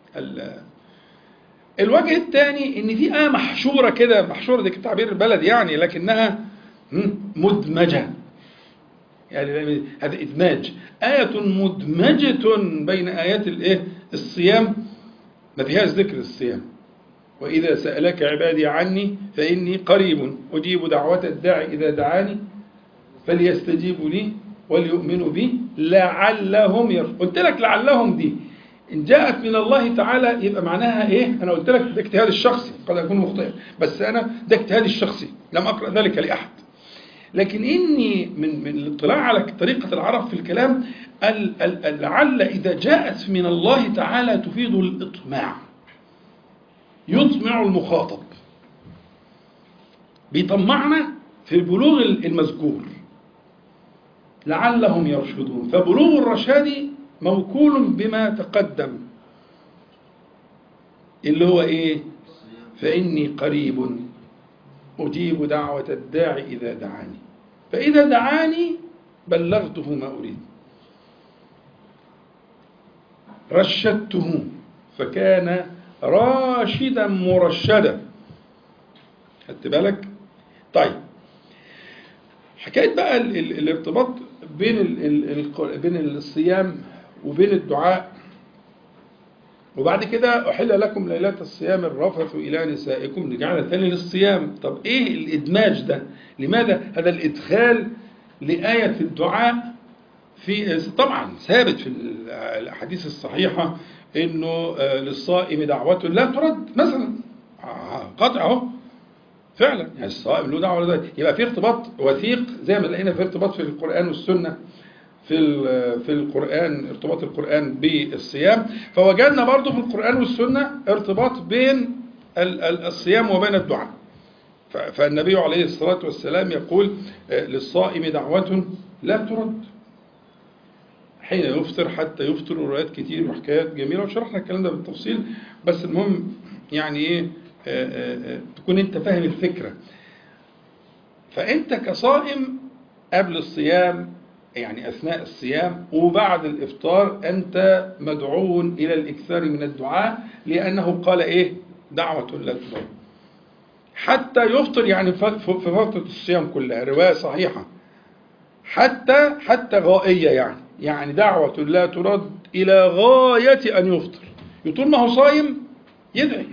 الوجه الثاني إن في آية محشورة كده محشورة دي تعبير البلد يعني لكنها مدمجة يعني هذا إدماج آية مدمجة بين آيات الإيه؟ الصيام ما فيهاش ذكر الصيام وإذا سألك عبادي عني فإني قريب أجيب دعوة الداعي إذا دعاني فليستجيبوا لي وليؤمنوا بي لعلهم يرشدون قلت لك لعلهم دي ان جاءت من الله تعالى يبقى معناها ايه انا قلت لك ده اجتهاد الشخصي قد اكون مخطئا بس انا ده اجتهادي الشخصي لم اقرا ذلك لاحد لكن اني من من الاطلاع على طريقه العرب في الكلام لعل اذا جاءت من الله تعالى تفيد الاطماع يطمع المخاطب بيطمعنا في البلوغ المذكور لعلهم يرشدون فبلوغ الرشاد موكول بما تقدم اللي هو ايه فاني قريب اجيب دعوه الداعي اذا دعاني فاذا دعاني بلغته ما اريد رشدته فكان راشدا مرشدا خدت بالك طيب حكايه بقى ال ال الارتباط بين ال ال بين الصيام وبين الدعاء وبعد كده أحل لكم ليلة الصيام الرفث إلى نسائكم رجعنا تاني للصيام طب إيه الإدماج ده لماذا هذا الإدخال لآية الدعاء في طبعا ثابت في الأحاديث الصحيحة إنه للصائم دعوة لا ترد مثلا قطع أهو فعلا يعني الصائم له دعوه ولا يبقى في ارتباط وثيق زي ما لقينا في ارتباط في القران والسنه في في القران ارتباط القران بالصيام فوجدنا برضه في القران والسنه ارتباط بين الصيام وبين الدعاء فالنبي عليه الصلاه والسلام يقول للصائم دعوه لا ترد حين يفطر حتى يفطر وروايات كتير وحكايات جميله وشرحنا الكلام ده بالتفصيل بس المهم يعني ايه تكون انت فاهم الفكره فانت كصائم قبل الصيام يعني اثناء الصيام وبعد الافطار انت مدعو الى الاكثار من الدعاء لانه قال ايه دعوه لا تضر حتى يفطر يعني في فتره الصيام كلها روايه صحيحه حتى حتى غائيه يعني يعني دعوه لا ترد الى غايه ان يفطر طول ما هو صايم يدعي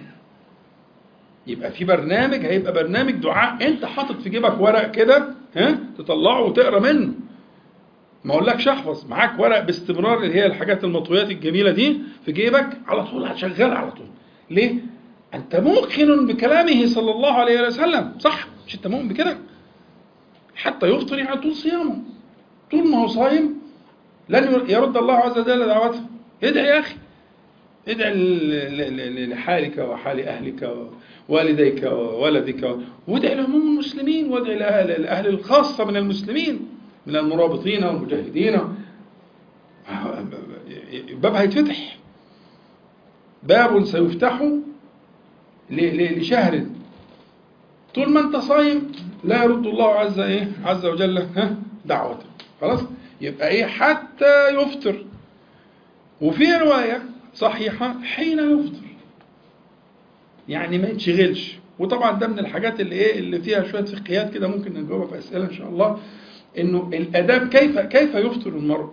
يبقى في برنامج هيبقى برنامج دعاء انت حاطط في جيبك ورق كده ها تطلعه وتقرا منه ما اقولكش احفظ معاك ورق باستمرار اللي هي الحاجات المطويات الجميله دي في جيبك على طول شغال على طول ليه انت موقن بكلامه صلى الله عليه وسلم صح مش انت مؤمن بكده حتى يفطر يعني طول صيامه طول ما هو صايم لن يرد الله عز وجل دعوته ادعي يا اخي ادعي ل- ل- ل- لحالك وحال أهلك ووالديك وولدك وادعي لعموم المسلمين وادعي لأهل لأهل الخاصة من المسلمين من المرابطين والمجاهدين الباب هيتفتح باب سيفتح ل- ل- لشهر طول ما انت صايم لا يرد الله عز ايه عز وجل ها دعوتك خلاص يبقى ايه حتى يفطر وفي روايه صحيحه حين يفطر يعني ما يتشغلش وطبعا ده من الحاجات اللي ايه اللي فيها شويه فقهيات كده ممكن نجاوبها في اسئله ان شاء الله انه الاداب كيف كيف يفطر المرء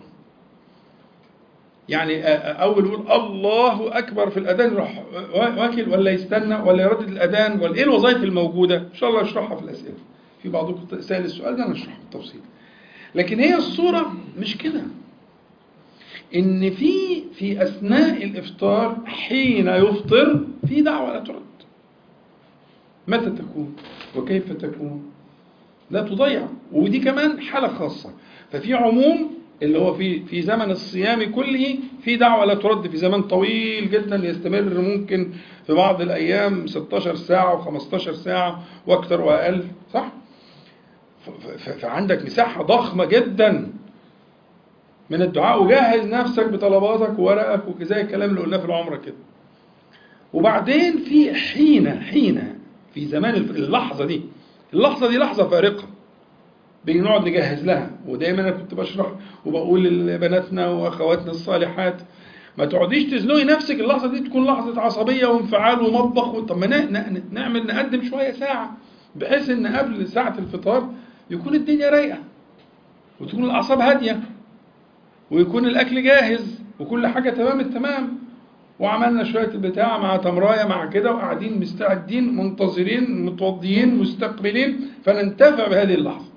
يعني أ- أ- اول يقول الله اكبر في الاذان يروح وا- واكل ولا يستنى ولا يردد الاذان ولا ايه الوظائف الموجوده ان شاء الله اشرحها في الاسئله في بعضكم سال السؤال ده انا اشرحه بالتفصيل لكن هي الصوره مش كده ان في في اثناء الافطار حين يفطر في دعوه لا ترد متى تكون وكيف تكون لا تضيع ودي كمان حالة خاصة ففي عموم اللي هو في في زمن الصيام كله في دعوة لا ترد في زمن طويل جدا يستمر ممكن في بعض الأيام 16 ساعة و15 ساعة وأكثر وأقل صح؟ ف- ف- فعندك مساحة ضخمة جدا من الدعاء وجهز نفسك بطلباتك وورقك وزي الكلام اللي قلناه في العمرة كده وبعدين في حين حين في زمان اللحظة دي اللحظة دي لحظة فارقة بنقعد نجهز لها ودايما انا كنت بشرح وبقول لبناتنا واخواتنا الصالحات ما تقعديش تزنقي نفسك اللحظة دي تكون لحظة عصبية وانفعال ومطبخ و- طب ما ن- ن- نعمل نقدم شوية ساعة بحيث ان قبل ساعة الفطار يكون الدنيا رايقة وتكون الأعصاب هادية ويكون الأكل جاهز وكل حاجة تمام التمام وعملنا شوية البتاع مع تمراية مع كده وقاعدين مستعدين منتظرين متوضيين مستقبلين فننتفع بهذه اللحظة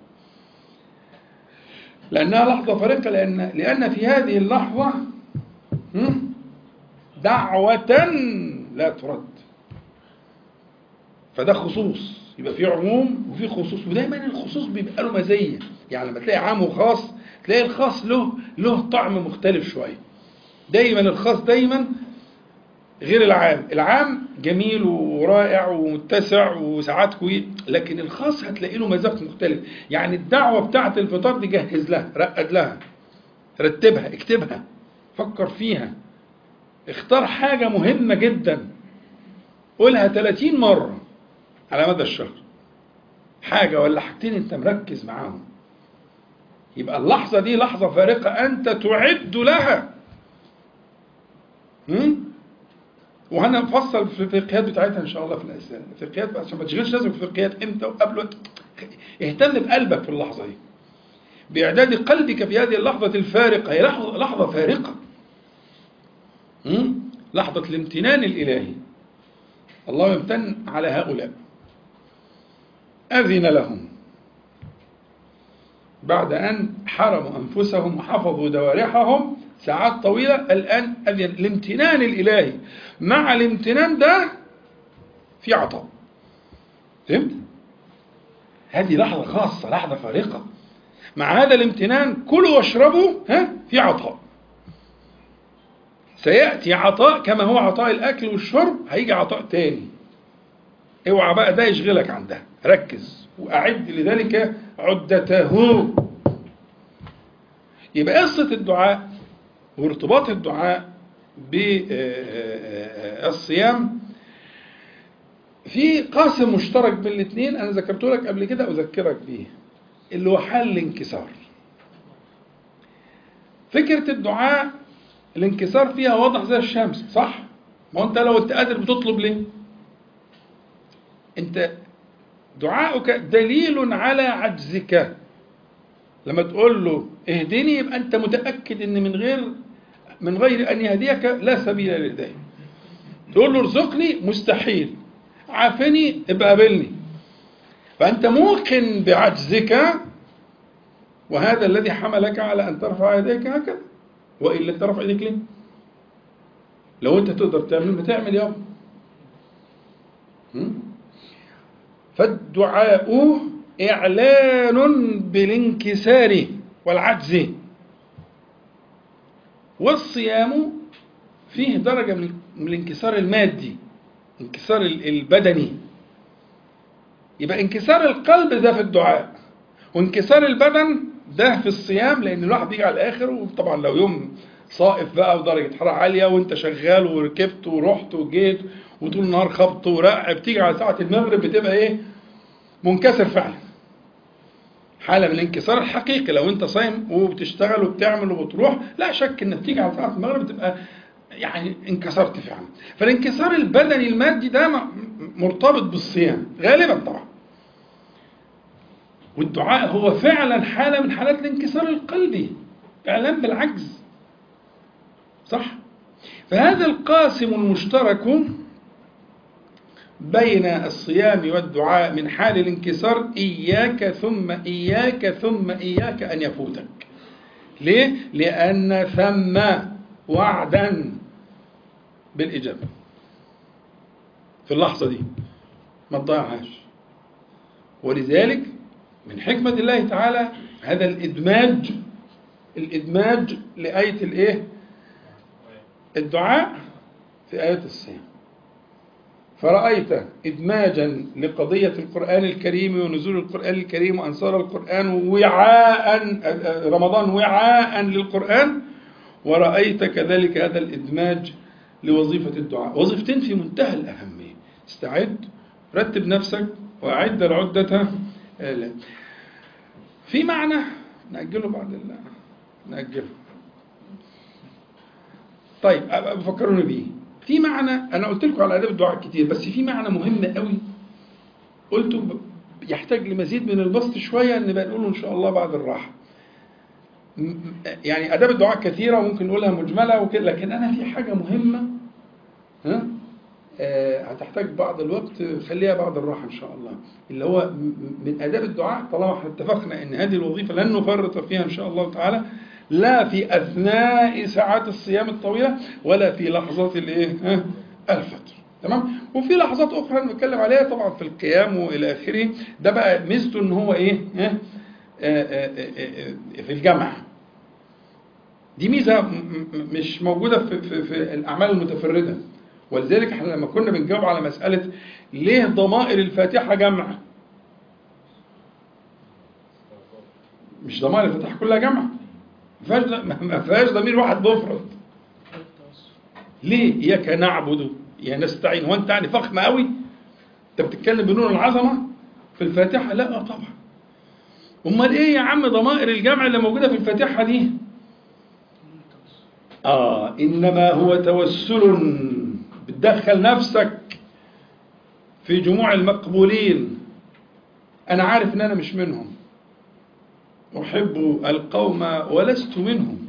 لأنها لحظة فارقة لأن لأن في هذه اللحظة هم، دعوة لا ترد فده خصوص يبقى في عموم وفي خصوص ودايما الخصوص بيبقى له مزيه يعني لما تلاقي عام وخاص تلاقي الخاص له له طعم مختلف شويه دايما الخاص دايما غير العام العام جميل ورائع ومتسع وساعات كويس لكن الخاص هتلاقي له مذاق مختلف يعني الدعوة بتاعة الفطار دي جهز لها رقد لها رتبها اكتبها فكر فيها اختار حاجة مهمة جدا قولها 30 مرة على مدى الشهر حاجة ولا حاجتين انت مركز معاهم يبقى اللحظة دي لحظة فارقة أنت تعد لها هم؟ وهنفصل في الفقهيات بتاعتها ان شاء الله في الاسئله الفقهيات عشان ما تشغلش نفسك في الفقهيات امتى وقبل اهتم بقلبك في اللحظه دي باعداد قلبك في هذه اللحظه الفارقه هي لحظه لحظه فارقه هم؟ لحظه الامتنان الالهي الله يمتن على هؤلاء اذن لهم بعد ان حرموا انفسهم وحفظوا دوارحهم ساعات طويلة الآن أذن الامتنان الإلهي مع الامتنان ده في عطاء فهمت؟ هذه لحظة خاصة لحظة فارقة مع هذا الامتنان كلوا واشربوا ها في عطاء سيأتي عطاء كما هو عطاء الأكل والشرب هيجي عطاء تاني اوعى بقى ده يشغلك عن ده ركز وأعد لذلك عدته يبقى قصة الدعاء وارتباط الدعاء بالصيام في قاسم مشترك بين الاثنين انا ذكرته لك قبل كده اذكرك بيه اللي هو حل الانكسار فكره الدعاء الانكسار فيها واضح زي الشمس صح ما هو انت لو انت قادر بتطلب ليه انت دعاؤك دليل على عجزك لما تقول له اهدني يبقى انت متاكد ان من غير من غير ان يهديك لا سبيل للهدايه تقول له ارزقني مستحيل عافني ابقى قابلني فانت موقن بعجزك وهذا الذي حملك على ان ترفع يديك هكذا والا ترفع يديك ليه لو انت تقدر تعمل ما تعمل يابا فالدعاء إعلان بالانكسار والعجز والصيام فيه درجة من من الانكسار المادي انكسار ال- البدني يبقى انكسار القلب ده في الدعاء وانكسار البدن ده في الصيام لان الواحد بيجي على الاخر وطبعا لو يوم صائف بقى ودرجه حراره عاليه وانت شغال وركبت ورحت وجيت وطول النهار خبط ورق بتيجي على ساعه المغرب بتبقى ايه منكسر فعلا حاله من الانكسار الحقيقي لو انت صايم وبتشتغل وبتعمل وبتروح لا شك انك تيجي على ساعه المغرب تبقى يعني انكسرت فعلا فالانكسار البدني المادي ده م- مرتبط بالصيام غالبا طبعا والدعاء هو فعلا حاله من حالات الانكسار القلبي اعلام بالعجز صح فهذا القاسم المشترك بين الصيام والدعاء من حال الانكسار إياك ثم إياك ثم إياك أن يفوتك ليه؟ لأن ثم وعدا بالإجابة في اللحظة دي ما تضيعهاش ولذلك من حكمة الله تعالى هذا الإدماج الإدماج لآية الإيه؟ الدعاء في آية الصيام فرأيت إدماجا لقضية القرآن الكريم ونزول القرآن الكريم وأنصار القرآن وعاء رمضان وعاء للقرآن ورأيت كذلك هذا الإدماج لوظيفة الدعاء وظيفتين في منتهى الأهمية استعد رتب نفسك وأعد العدة آلاف في معنى نأجله بعد الله نأجله طيب أبقى بفكروني بيه في معنى انا قلت لكم على اداب الدعاء كتير بس في معنى مهم قوي قلته ب- يحتاج لمزيد من البسط شويه نبقى نقوله ان شاء الله بعد الراحه م- م- يعني اداب الدعاء كثيره وممكن نقولها مجمله وكده لكن انا في حاجه مهمه ها آه، هتحتاج بعض الوقت خليها بعد الراحه ان شاء الله اللي هو م- م- من اداب الدعاء طالما احنا اتفقنا ان هذه الوظيفه لن نفرط فيها ان شاء الله تعالى لا في اثناء ساعات الصيام الطويله ولا في لحظات الايه ها؟ الفطر تمام وفي لحظات اخرى نتكلم عليها طبعا في القيام والى اخره ده بقى ميزته ان هو ايه ها؟ آه، آه، آه، آه، في الجامعه دي ميزه م- م- مش موجوده في, في, في الاعمال المتفرده ولذلك احنا لما كنا بنجاوب على مساله ليه ضمائر الفاتحه جمع مش ضمائر الفاتحه كلها جمع ما فيهاش ما فيهاش ضمير واحد مفرد ليه اياك نعبد يا نستعين هو انت يعني فخم قوي انت بتتكلم بنور العظمه في الفاتحه لا طبعا امال ايه يا عم ضمائر الجمع اللي موجوده في الفاتحه دي اه انما هو توسل بتدخل نفسك في جموع المقبولين انا عارف ان انا مش منهم احب القوم ولست منهم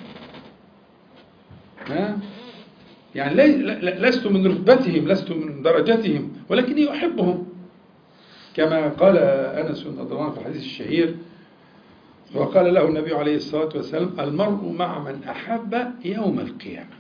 ها يعني لي- ل- ل- لست من رتبتهم لست من درجتهم ولكني احبهم كما قال انس بن نضران في الحديث الشهير وقال له النبي عليه الصلاه والسلام المرء مع من احب يوم القيامه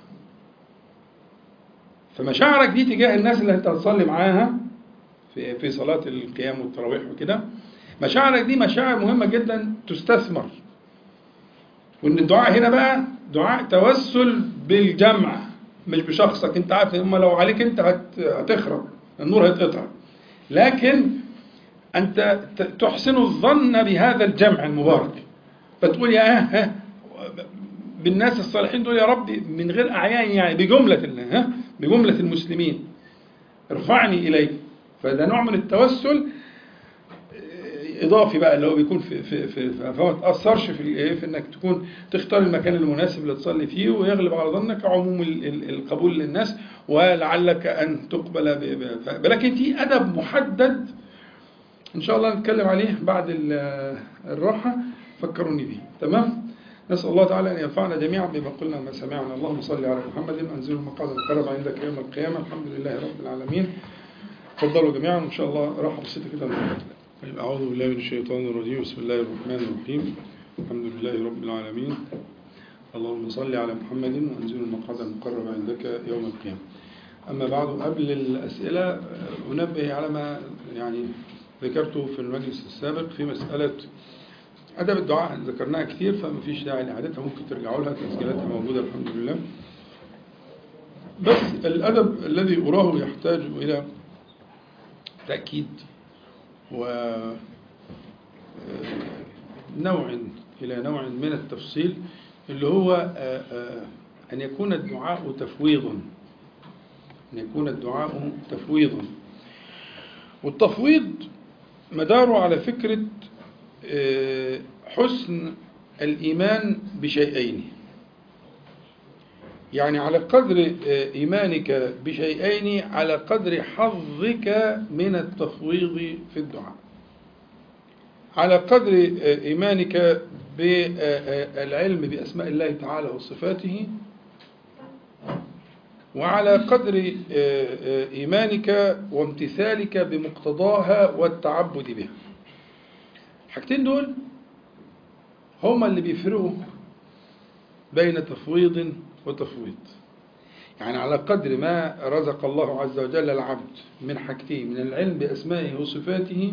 فمشاعرك دي تجاه الناس اللي انت هتصلي معاها في في صلاه القيام والتراويح وكده مشاعرك دي مشاعر مهمه جدا تستثمر وان الدعاء هنا بقى دعاء توسل بالجمع مش بشخصك انت عارف هم لو عليك انت هت- هتخرب النور هيتقطع لكن انت ت- تحسن الظن بهذا الجمع المبارك فتقول يا اه ها بالناس الصالحين دول يا رب من غير اعيان يعني بجمله ال- ها بجمله المسلمين ارفعني اليك فده نوع من التوسل اضافي بقى اللي هو بيكون في في في فما تاثرش في الايه في انك تكون تختار المكان المناسب اللي تصلي فيه ويغلب على ظنك عموم ال- ال- القبول للناس ولعلك ان تقبل ب- ب- ف- لكن في ادب محدد ان شاء الله نتكلم عليه بعد ال- الراحه فكروني به تمام نسال الله تعالى ان ينفعنا جميعا بما قلنا ما سمعنا اللهم صل على محمد وانزل المقعد القرب عندك يوم القيامه الحمد لله رب العالمين تفضلوا جميعا ان شاء الله راحه بسيطه كده طيب أعوذ بالله من الشيطان الرجيم بسم الله الرحمن الرحيم الحمد لله رب العالمين اللهم صل على محمد وأنزل المقعد المقرب عندك يوم القيامة أما بعد قبل الأسئلة آه، أنبه على ما يعني ذكرته في المجلس السابق في مسألة أدب الدعاء ذكرناها كثير فما فيش داعي لإعادتها ممكن ترجعوا لها تسجيلاتها موجودة الحمد لله بس الأدب الذي أراه يحتاج إلى تأكيد و نوع إلى نوع من التفصيل اللي هو آه، آه، أن يكون الدعاء تفويضا أن يكون الدعاء تفويضا والتفويض مداره على فكرة آه، حسن الإيمان بشيئين يعني على قدر آه، إيمانك بشيئين على قدر حظك من التفويض في الدعاء على قدر آه، إيمانك بالعلم بأسماء الله تعالى وصفاته وعلى قدر آه، آه، إيمانك وامتثالك بمقتضاها والتعبد بها الحاجتين دول هما اللي بيفرقوا بين تفويض وتفويض يعني على قدر ما رزق الله عز وجل العبد من حاجتين من العلم بأسمائه وصفاته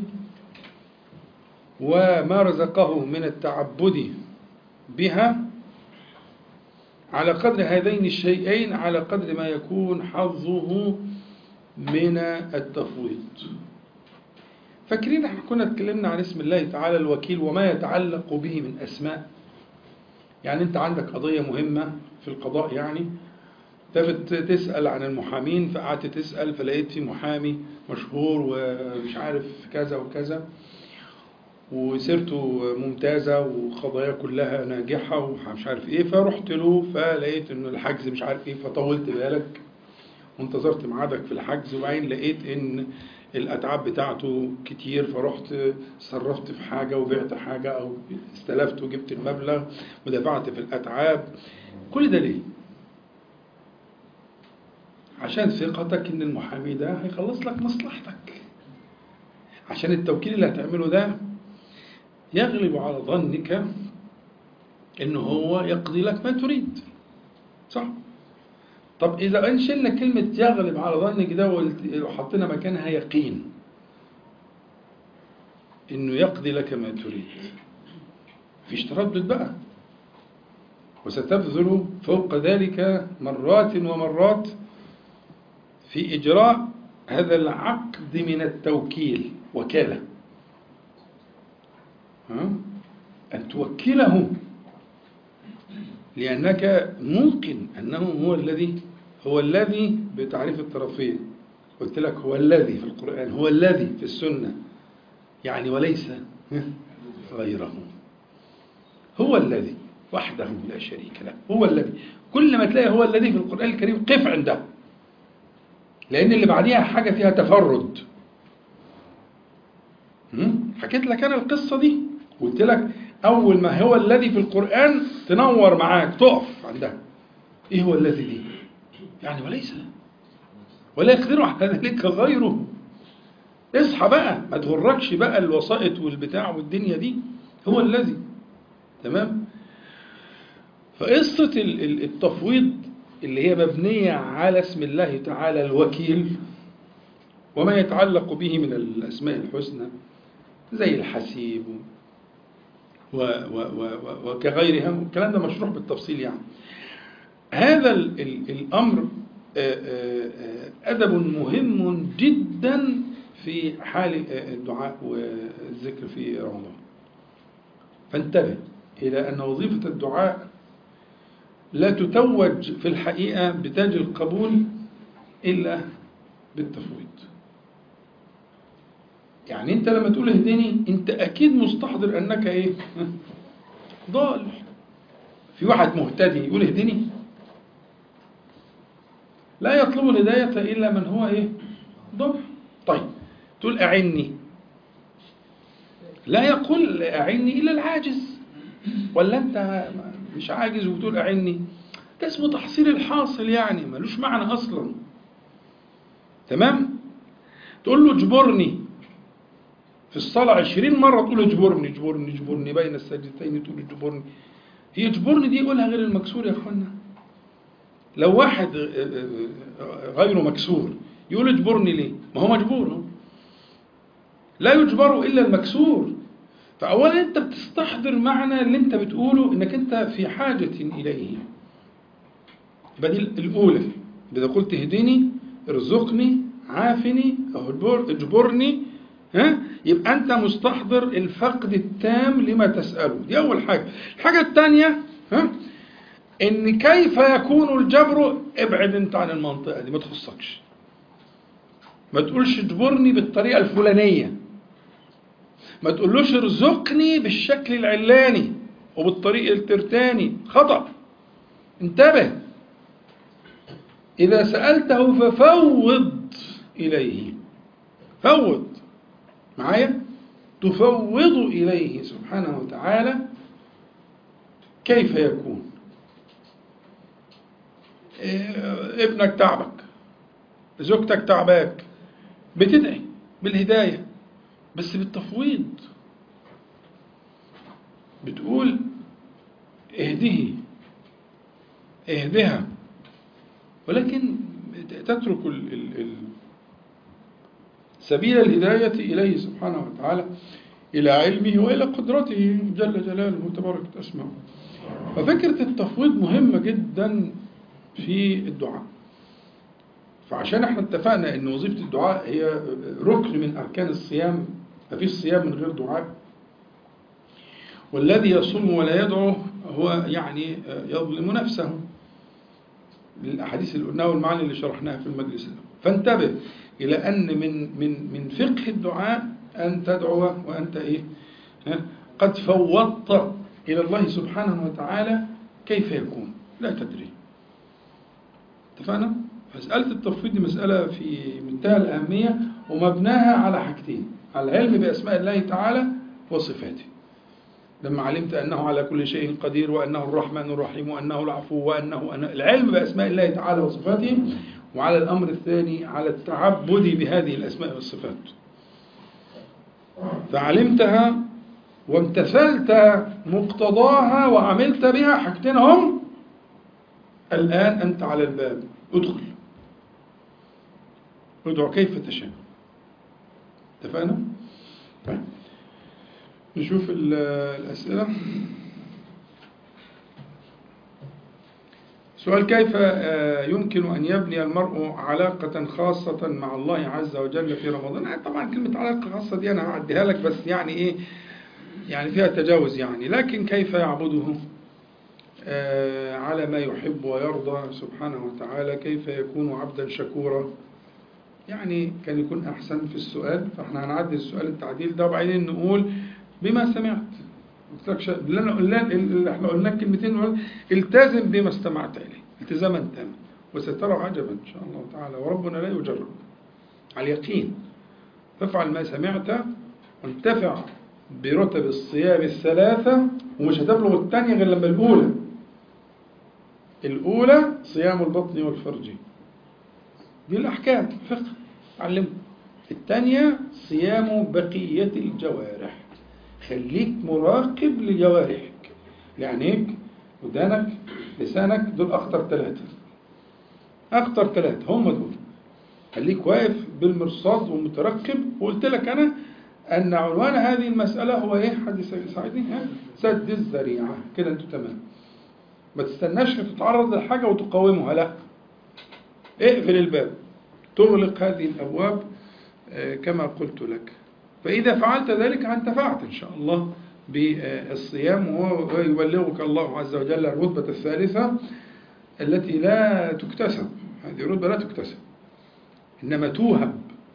وما رزقه من التعبد بها على قدر هذين الشيئين على قدر ما يكون حظه من التفويض فاكرين احنا كنا اتكلمنا عن اسم الله تعالى الوكيل وما يتعلق به من اسماء يعني انت عندك قضية مهمة في القضاء يعني تبت تسأل عن المحامين فقعدت تسأل فلقيت في محامي مشهور ومش عارف كذا وكذا وسيرته ممتازة وقضايا كلها ناجحة ومش عارف ايه فرحت له فلقيت انه الحجز مش عارف ايه فطولت بالك وانتظرت ميعادك في الحجز وبعدين لقيت ان الاتعاب بتاعته كتير فرحت صرفت في حاجة وبعت حاجة او استلفت وجبت المبلغ ودفعت في الاتعاب كل ده ليه؟ عشان ثقتك ان المحامي ده هيخلص لك مصلحتك عشان التوكيل اللي هتعمله ده يغلب على ظنك ان هو يقضي لك ما تريد صح طب اذا انشلنا كلمه يغلب على ظنك ده وقلت- وحطينا مكانها يقين انه يقضي لك ما تريد مفيش تردد بقى وستبذل فوق ذلك مرات ومرات في اجراء هذا العقد من التوكيل وكاله ها؟ أن توكله لأنك موقن أنه هو الذي هو الذي بتعريف الطرفين قلت لك هو الذي في القرآن هو الذي في السنة يعني وليس غيره هو الذي وحده لا شريك له هو الذي كل ما تلاقي هو الذي في القرآن الكريم قف عنده لأن اللي بعديها حاجة فيها تفرد هم؟ حكيت لك أنا القصة دي قلت لك أول ما هو الذي في القرآن تنور معاك تقف عندها إيه هو الذي دي يعني وليس ولا يقدر على ذلك غيره اصحى بقى ما تغركش بقى الوسائط والبتاع والدنيا دي هو الذي تمام فقصة ال- ال- التفويض اللي هي مبنية على اسم الله تعالى الوكيل وما يتعلق به من الأسماء الحسنى زي الحسيب و و و و وكغيرها والكلام ده مشروح بالتفصيل يعني هذا ال ال الأمر آه، آه، آه، أدب مهم جدا في حال آه، الدعاء والذكر في رمضان فانتبه إلى أن وظيفة الدعاء لا تتوج في الحقيقة بتاج القبول إلا بالتفويض يعني انت لما تقول اهدني انت اكيد مستحضر انك ايه ضال في واحد مهتدي يقول اهدني لا يطلب الهداية إلا من هو إيه؟ ضل طيب تقول أعني لا يقول أعني إلا العاجز ولا أنت مش عاجز وبتقول أعني ده اسمه تحصيل الحاصل يعني ملوش معنى أصلا تمام تقول له اجبرني في الصلاة عشرين مرة تقول اجبرني اجبرني اجبرني بين السجدتين تقول اجبرني هي اجبرني دي يقولها غير المكسور يا اخوانا لو واحد غير مكسور يقول اجبرني ليه ما هو مجبور هو. لا يجبر الا المكسور فاولا انت بتستحضر معنى اللي انت بتقوله انك انت في حاجه اليه يبقى دي الاولى إذا قلت اهدني ارزقني عافني اجبر اجبرني ها يبقى أنت مستحضر الفقد التام لما تسأله دي أول حاجة الحاجة الثانية ها إن كيف يكون الجبر ابعد أنت عن المنطقة دي ما تخصكش ما تقولش اجبرني بالطريقة الفلانية ما تقولوش ارزقني بالشكل العلاني وبالطريق الترتاني خطأ انتبه إذا سألته ففوض إليه فوض معايا تفوض إليه سبحانه وتعالى كيف يكون إيه، ابنك تعبك زوجتك تعباك بتدعي بالهداية بس بالتفويض بتقول اهديه اهدها ولكن تترك ال ال ال سبيل الهداية إليه سبحانه وتعالى إلى علمه وإلى قدرته جل جلاله تبارك اسمه ففكرة التفويض مهمة جدا في الدعاء فعشان احنا اتفقنا ان وظيفة الدعاء هي ركن من اركان الصيام ما فيش صيام من غير دعاء والذي يصوم ولا يدعو هو يعني يظلم نفسه الاحاديث اللي قلناها والمعاني اللي شرحناها في المجلس الأول فانتبه الى ان من من من فقه الدعاء ان تدعو وانت ايه ها؟ قد فوضت الى الله سبحانه وتعالى كيف يكون لا تدري اتفقنا مسألة التفويض دي مسألة في منتهى الأهمية ومبناها على حاجتين على العلم بأسماء الله تعالى وصفاته لما علمت أنه على كل شيء قدير وأنه الرحمن الرحيم وأنه العفو وأنه أنه العلم بأسماء الله تعالى وصفاته وعلى الأمر الثاني على التعبد بهذه الأسماء والصفات فعلمتها وامتثلت مقتضاها وعملت بها حاجتين هم الآن أنت على الباب ادخل ادعو كيف تشاء اتفقنا؟ طيب نشوف ال- الأسئلة سؤال كيف آه، يمكن أن يبني المرء علاقة خاصة مع الله عز وجل في رمضان آه، طبعا كلمة علاقة خاصة دي أنا هعديها لك بس يعني إيه يعني فيها تجاوز يعني لكن كيف يعبده آه، على ما يحب ويرضى سبحانه وتعالى كيف يكون عبدا شكورا يعني كان يكون أحسن في السؤال فاحنا هنعدل السؤال التعديل ده وبعدين نقول بما سمعت قلت لك شا- اللي, أنا قلنا اللي احنا قلنا الكلمتين دول التزم بما استمعت إليه التزاما تاما وسترى عجبا إن شاء الله تعالى وربنا لا يجرب على اليقين فافعل ما سمعت وانتفع برتب الصيام الثلاثة ومش هتبلغ الثانية غير لما الأولى الأولى صيام البطن والفرج دي الأحكام فقه علمه الثانية صيام بقية الجوارح خليك مراقب لجوارحك لعينيك ودانك لسانك دول أخطر ثلاثة أخطر ثلاثة هم دول خليك واقف بالمرصاد ومترقب وقلت لك أنا أن عنوان هذه المسألة هو إيه حد يساعدني ها؟ سد الذريعة كده أنتوا تمام ما تستناش تتعرض لحاجة وتقاومها لا اقفل الباب تغلق هذه الأبواب آه، كما قلت لك فإذا فعلت ذلك انتفعت إن شاء الله بالصيام ويبلغك الله عز وجل الرتبة الثالثة التي لا تكتسب هذه رتبة لا تكتسب إنما توهب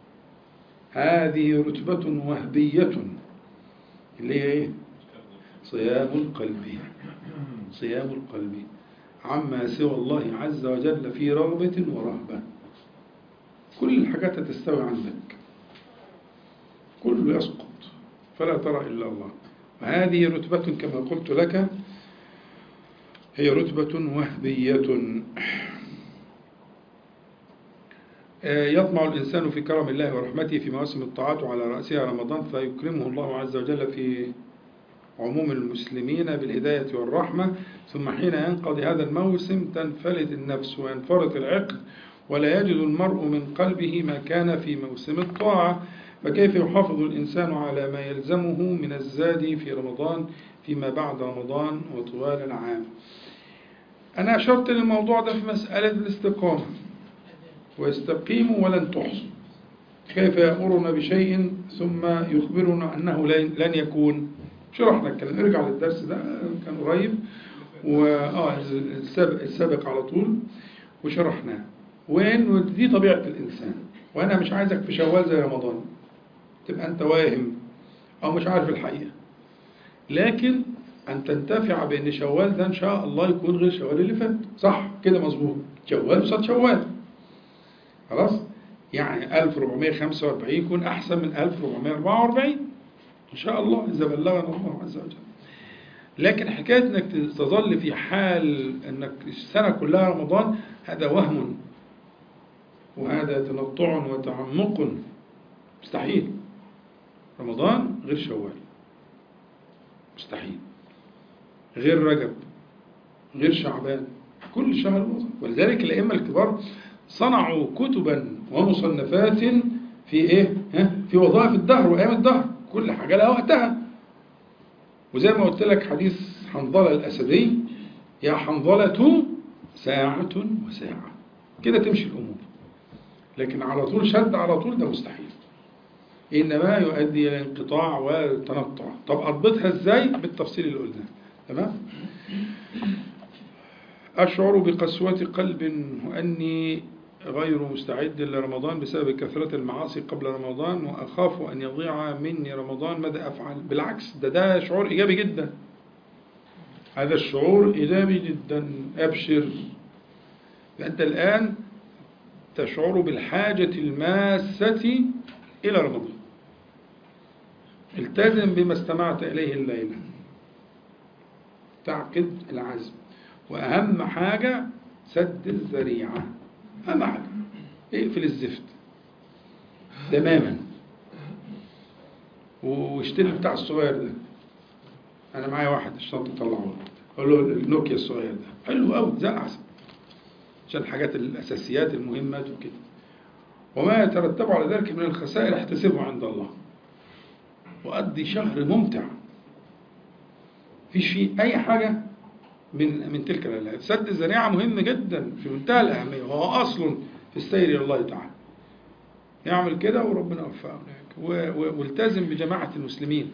هذه رتبة وهبية اللي هي إيه؟ صيام القلب صيام القلب عما سوى الله عز وجل في رغبة ورهبة كل الحاجات تستوي عندك كله يسقط فلا ترى إلا الله وهذه رتبة كما قلت لك هي رتبة وهبية آه، يطمع الإنسان في كرم الله ورحمته في مواسم الطاعات وعلى رأسها رمضان فيكرمه الله عز وجل في عموم المسلمين بالهداية والرحمة ثم حين ينقضي هذا الموسم تنفلت النفس وينفرط العقل ولا يجد المرء من قلبه ما كان في موسم الطاعة فكيف يحافظ الإنسان على ما يلزمه من الزاد في رمضان فيما بعد رمضان وطوال العام أنا أشرت للموضوع ده في مسألة الاستقامة واستقيموا ولن تحصوا كيف يأمرنا بشيء ثم يخبرنا أنه لن لن يكون شرحنا الكلام ارجع للدرس ده كان قريب وآه السابق, السابق على طول وشرحناه وإن دي طبيعة الإنسان وأنا مش عايزك في شوال زي رمضان تبقى أنت واهم أو مش عارف الحقيقة لكن أن تنتفع بأن شوال ده إن شاء الله يكون غير شوال اللي فات صح كده مظبوط شوال قصاد شوال خلاص يعني 1445 يكون أحسن من 1444 إن شاء الله إذا بلغنا الله عز وجل لكن حكاية أنك تظل في حال أنك السنة كلها رمضان هذا وهم وهذا تنطع وتعمق مستحيل رمضان غير شوال مستحيل غير رجب غير شعبان كل شهر رمضان ولذلك الأئمة الكبار صنعوا كتبا ومصنفات في ايه؟ ها؟ في وظائف الدهر وايام الدهر كل حاجه لها وقتها وزي ما قلت لك حديث حنظله الاسدي يا حنظله ساعة وساعة كده تمشي الأمور لكن على طول شد على طول ده مستحيل إنما يؤدي إلى انقطاع وتنطع طب أضبطها إزاي بالتفصيل اللي قلناه تمام أشعر بقسوة قلب وأني غير مستعد لرمضان بسبب كثرة المعاصي قبل رمضان وأخاف أن يضيع مني رمضان ماذا أفعل بالعكس ده ده شعور إيجابي جدا هذا الشعور إيجابي جدا أبشر فأنت الآن تشعر بالحاجة الماسة إلى رمضان التزم بما استمعت إليه الليلة تعقد العزم وأهم حاجة سد الذريعة أهم حاجة اقفل الزفت تماما واشتري بتاع الصغير ده أنا معايا واحد الشنطة طلعه أقول له النوكيا الصغير ده حلو قوي ده أحسن عشان الحاجات الأساسيات المهمات وكده وما يترتب على ذلك من الخسائر احتسبه عند الله وأدي شهر ممتع فيش فيه أي حاجة من من تلك الآلات سد الذريعة مهم جدا في منتهى الأهمية وهو أصل في السير إلى الله تعالى يعمل كده وربنا يوفقه والتزم بجماعة المسلمين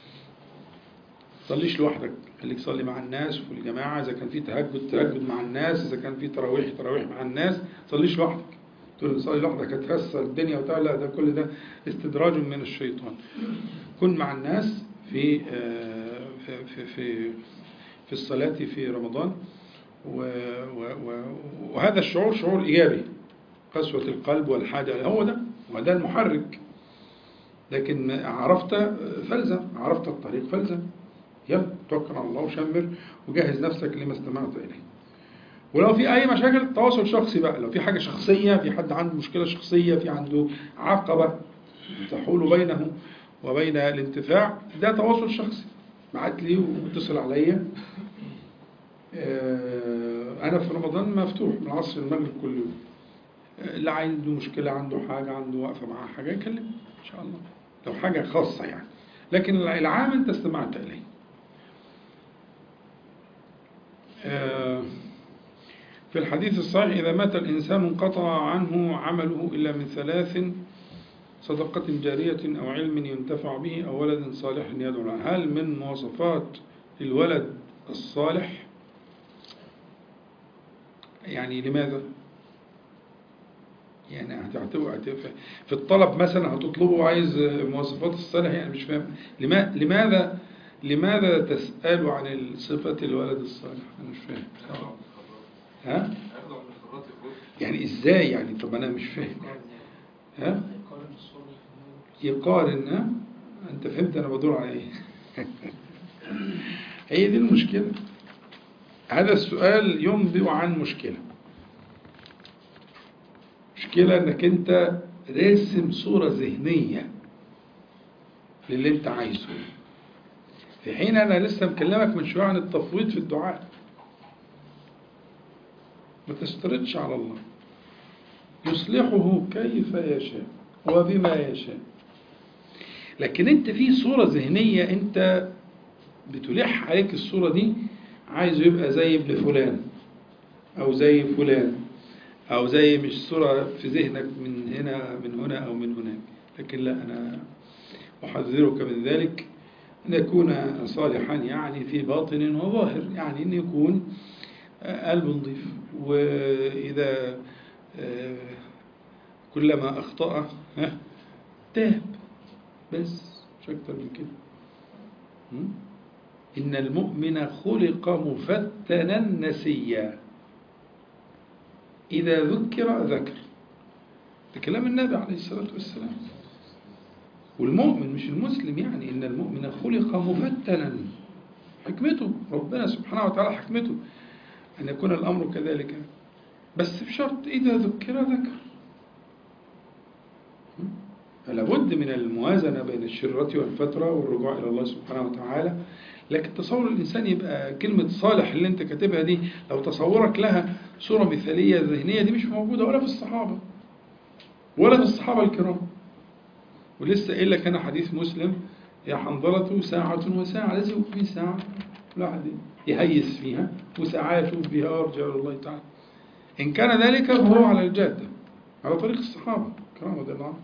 تصليش لوحدك خليك تصلي مع الناس وفي الجماعة إذا كان في تهجد تهجد مع الناس إذا كان في تراويح تراويح مع الناس تصليش لوحدك تقول تصلي لوحدك هتكسر الدنيا وبتاع لا ده كل ده استدراج من الشيطان كن مع الناس في في في, في في الصلاة في رمضان و و وهذا الشعور شعور إيجابي قسوة القلب والحاجة هو ده وده المحرك لكن عرفت فلزم عرفت الطريق فلزم يلا توكل على الله وشمر وجهز نفسك لما استمعت إليه ولو في أي مشاكل تواصل شخصي بقى لو في حاجة شخصية في حد عنده مشكلة شخصية في عنده عقبة تحول بينه وبين الانتفاع ده تواصل شخصي بعت لي واتصل عليا أنا في رمضان مفتوح من العصر المغرب كل يوم اللي عنده مشكلة عنده حاجة عنده واقفة معاه حاجة يكلم إن شاء الله لو حاجة خاصة يعني لكن العام أنت استمعت إليه في الحديث الصحيح إذا مات الإنسان انقطع عنه عمله إلا من ثلاث صدقة جارية أو علم ينتفع به أو ولد صالح يدعو له هل من مواصفات الولد الصالح يعني لماذا يعني هتعتبر في الطلب مثلا هتطلبه عايز مواصفات الصالح يعني مش فاهم لماذا لماذا تسأل عن صفة الولد الصالح أنا مش فاهم ها يعني ازاي يعني طب انا مش فاهم ها يقارن ها انت فهمت انا بدور على ايه هي دي المشكلة هذا السؤال ينبئ عن مشكلة مشكلة انك انت راسم صورة ذهنية للي انت عايزه في حين انا لسه مكلمك من شوية عن التفويض في الدعاء ما تشترطش على الله يصلحه كيف يشاء وبما يشاء لكن انت في صورة ذهنية انت بتلح عليك الصورة دي عايزه يبقى زي ابن فلان او زي فلان أو زي مش صورة في ذهنك من هنا من هنا أو من هناك لكن لا أنا أحذرك من ذلك أن يكون صالحا يعني في باطن وظاهر يعني أن يكون قلب نظيف وإذا آه، كلما أخطأ ها، تاب بس مش أكتر من كده م? إن المؤمن خلق مفتنا نسيا إذا ذكر ذكر ده كلام النبي عليه الصلاة والسلام والمؤمن مش المسلم يعني إن المؤمن خلق مفتنا حكمته ربنا سبحانه وتعالى حكمته أن يكون الأمر كذلك بس بشرط إذا ذكر ذكر فلا بد من الموازنة بين الشرة والفترة والرجوع إلى الله سبحانه وتعالى لكن تصور الإنسان يبقى كلمة صالح اللي أنت كاتبها دي لو تصورك لها صورة مثالية ذهنية دي مش موجودة ولا في الصحابة ولا في الصحابة الكرام ولسه قايل لك أنا حديث مسلم يا حنظلة ساعة وساعة لازم يكون في ساعة الواحد يهيس فيها وساعة يشوف بها أرجع إلى الله تعالى إن كان ذلك فهو على الجادة على طريق الصحابة الكرام رضي الله عنهم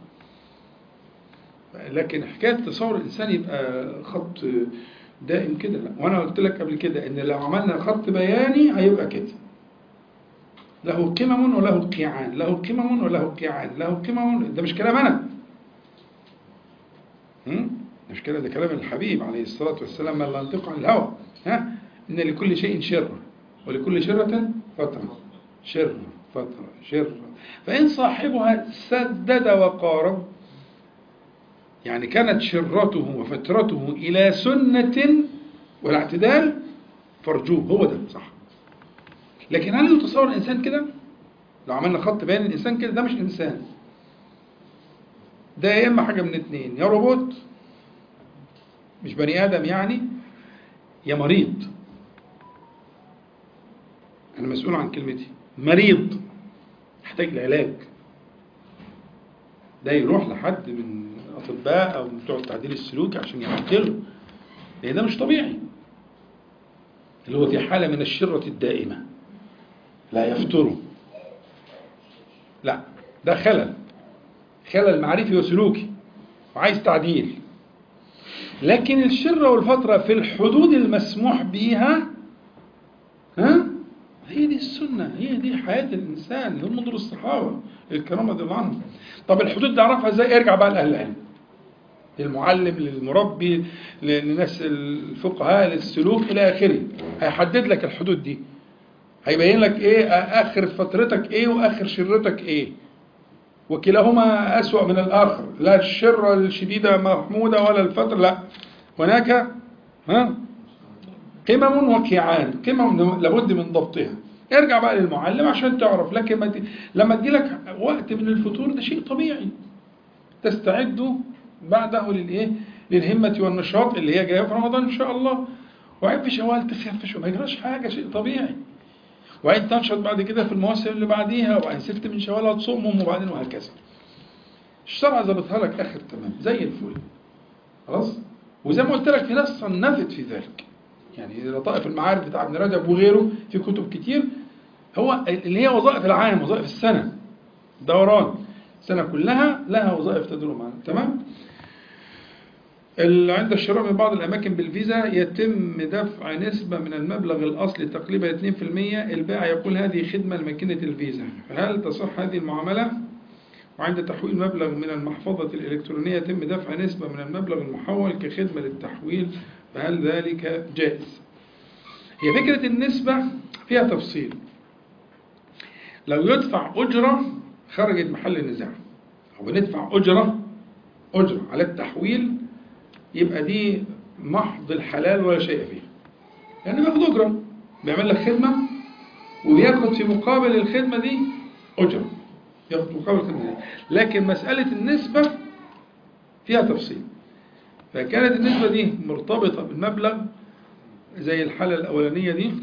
لكن حكاية تصور الإنسان يبقى خط دائم كده لا وأنا قلت لك قبل كده إن لو عملنا خط بياني هيبقى كده له قمم وله قيعان له قمم وله قيعان له قمم ده مش كلام أنا هم؟ مش كده ده كلام الحبيب عليه الصلاة والسلام من لا ينطق عن الهوى ها إن لكل شيء شرة ولكل شرة فترة شرة فترة شرة فإن صاحبها سدد وقارب يعني كانت شرته وفترته إلى سنة والاعتدال فرجوه هو ده صح لكن هل يتصور الإنسان كده لو عملنا خط بين الإنسان كده ده مش إنسان ده يا إما حاجة من اتنين يا روبوت مش بني آدم يعني يا مريض أنا مسؤول عن كلمتي مريض يحتاج لعلاج ده يروح لحد من أطباء أو بتوع التعديل السلوكي عشان يعدله لأن ده مش طبيعي اللي هو في حالة من الشرة الدائمة لا يفتره لا ده خلل خلل معرفي وسلوكي وعايز تعديل لكن الشرة والفترة في الحدود المسموح بيها ها هي دي السنة هي دي حياة الإنسان اللي هم منظر الصحابة الكرام رضي الله عنهم طب الحدود دي أعرفها إزاي ارجع بقى لأهل العلم للمعلم للمربي للناس الفقهاء للسلوك إلى آخره هيحدد لك الحدود دي هيبين لك إيه آخر فترتك إيه وآخر شرتك إيه وكلاهما أسوأ من الآخر لا الشرة الشديدة محمودة ولا الفترة لا هناك ها قمم وكيعان قمم لابد من ضبطها ارجع بقى للمعلم عشان تعرف لكن ما ت... لما تجي لك وقت من الفتور ده شيء طبيعي تستعد بعده للايه للهمة والنشاط اللي هي جايه في رمضان ان شاء الله وعيب في شوال تخفش وما يجراش حاجه شيء طبيعي وبعدين تنشط بعد كده في المواسم اللي بعديها وبعدين سبت من شوال هتصومهم وبعدين وهكذا الشرع ظبطها لك اخر تمام زي الفل خلاص وزي ما قلت لك في ناس صنفت في ذلك يعني لطائف المعارف بتاع ابن رجب وغيره في كتب كتير هو اللي هي وظائف العام وظائف السنة دوران السنة كلها لها وظائف تدور معنا تمام عند الشراء من بعض الأماكن بالفيزا يتم دفع نسبة من المبلغ الأصلي تقريبا 2% البائع يقول هذه خدمة لماكينة الفيزا فهل تصح هذه المعاملة؟ وعند تحويل مبلغ من المحفظة الإلكترونية يتم دفع نسبة من المبلغ المحول كخدمة للتحويل فهل ذلك جائز؟ هي فكرة النسبة فيها تفصيل لو يدفع أجرة خرجت محل النزاع أو بندفع أجرة أجرة على التحويل يبقى دي محض الحلال ولا شيء فيه يعني بياخد أجرة بيعمل لك خدمة وبياخد في مقابل الخدمة دي أجرة ياخد مقابل الخدمة دي لكن مسألة النسبة فيها تفصيل فكانت النسبة دي مرتبطة بالمبلغ زي الحالة الأولانية دي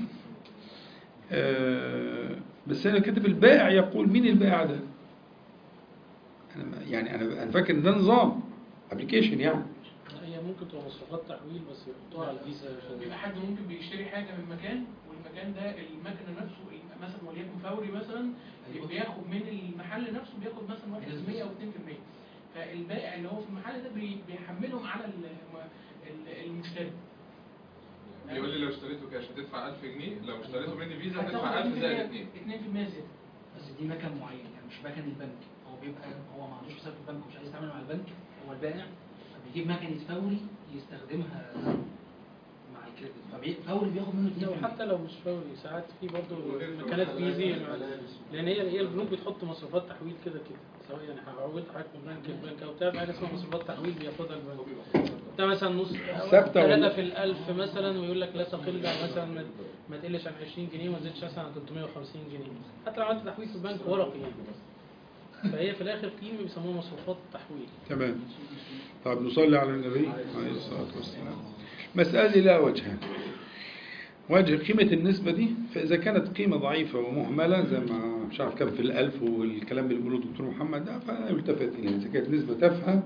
بس أنا كاتب البائع يقول مين البائع ده؟ أنا يعني أنا أنا فاكر إن ده نظام ابلكيشن يعني هي ممكن تبقى مصروفات تحويل بس يحطوها على الفيزا عشان بيبقى حد ممكن بيشتري حاجه من مكان والمكان ده المكنه نفسه مثلا وليكن فوري مثلا بياخد من المحل نفسه بياخد مثلا 1% او 2% فالبائع اللي هو في المحل ده بي- بيحملهم على ال- ال- المشتري بيقول لي لو اشتريته كاش هتدفع 1000 جنيه لو اشتريته مني فيزا هتاخد هتدفع 1000 زائد 2 2% زياده بس دي مكان معين يعني مش مكان البنك هو بيبقى هو ما عندوش حساب في البنك ومش عايز يتعامل مع البنك هو البائع فبيجيب مكنه فوري يستخدمها مع الكريدت ففوري بياخد منه لو 2% حتى لو مش فوري ساعات في برضه مكانات بيزي لان هي هي البنوك بتحط مصروفات تحويل كده كده سواء يعني حولت حضرتك من بنك لبنك او بتاع في حاجه اسمها مصروفات تحويل بياخدها البنك ده مثلا نص ثابتة ولا- ثلاثة في الألف مثلا ويقول لك لا تقل عن مثلا ما- ما تقلش عن 20 جنيه وما تزيدش مثلا عن 350 جنيه حتى لو عملت تحويل في البنك ورقي يعني فهي في الآخر قيمة بيسموها مصروفات تحويل تمام طيب نصلي على النبي عليه الصلاة والسلام مسألة دي لها وجهان وجه قيمة النسبة دي فإذا كانت قيمة ضعيفة ومهملة زي ما مش عارف كم في الألف والكلام اللي بيقوله الدكتور محمد ده فلا يلتفت إليها إذا كانت نسبة تافهة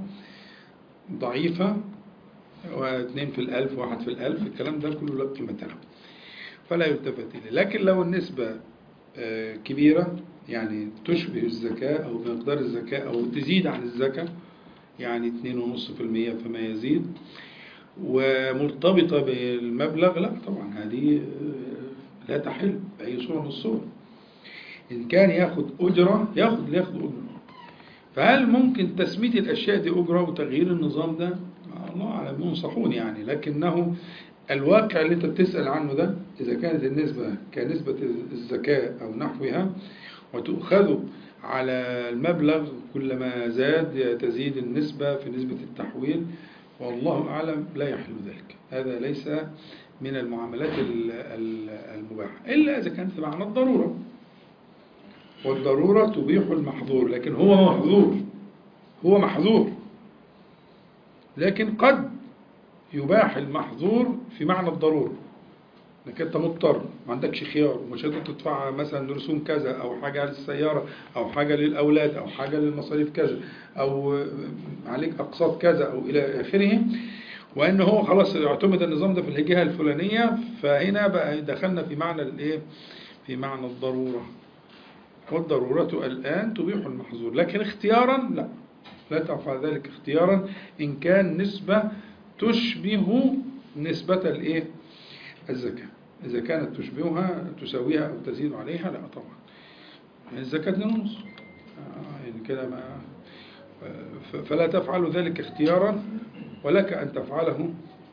ضعيفة واثنين في الألف واحد في الألف الكلام ده كله لا قيمة له فلا يلتفت إليه لكن لو النسبة آه، كبيرة يعني تشبه الزكاة أو مقدار الزكاة أو تزيد عن الزكاة يعني 2.5% فما يزيد ومرتبطة بالمبلغ لا طبعا هذه آه، لا تحل بأي صورة من الصور إن كان ياخد أجرة ياخد اللي ياخد أجرة فهل ممكن تسمية الأشياء دي أجرة وتغيير النظام ده؟ الله أعلم ينصحون يعني لكنه الواقع اللي أنت بتسأل عنه ده إذا كانت النسبة كنسبة الزكاة أو نحوها وتؤخذ على المبلغ كلما زاد تزيد النسبة في نسبة التحويل والله أعلم لا يحل ذلك هذا ليس من المعاملات ال- ال- المباحة إلا إذا كانت معنى الضرورة والضرورة تبيح المحظور لكن هو محظور هو محظور لكن قد يباح المحظور في معنى الضرورة انك انت مضطر ما عندكش خيار ومش قادر تدفع مثلا رسوم كذا او حاجه للسياره او حاجه للاولاد او حاجه للمصاريف كذا او عليك اقساط كذا او الى اخره وان هو خلاص يعتمد النظام ده في الجهه الفلانيه فهنا بقى دخلنا في معنى الايه في معنى الضروره والضروره الان تبيح المحظور لكن اختيارا لا لا تفعل ذلك اختيارا ان كان نسبه تشبه نسبه الايه الزكاة إذا كانت تشبهها تساويها أو تزيد عليها لا طبعا الزكاة اتنين ونص آه، يعني كده ما ف- فلا تفعل ذلك اختيارا ولك أن تفعله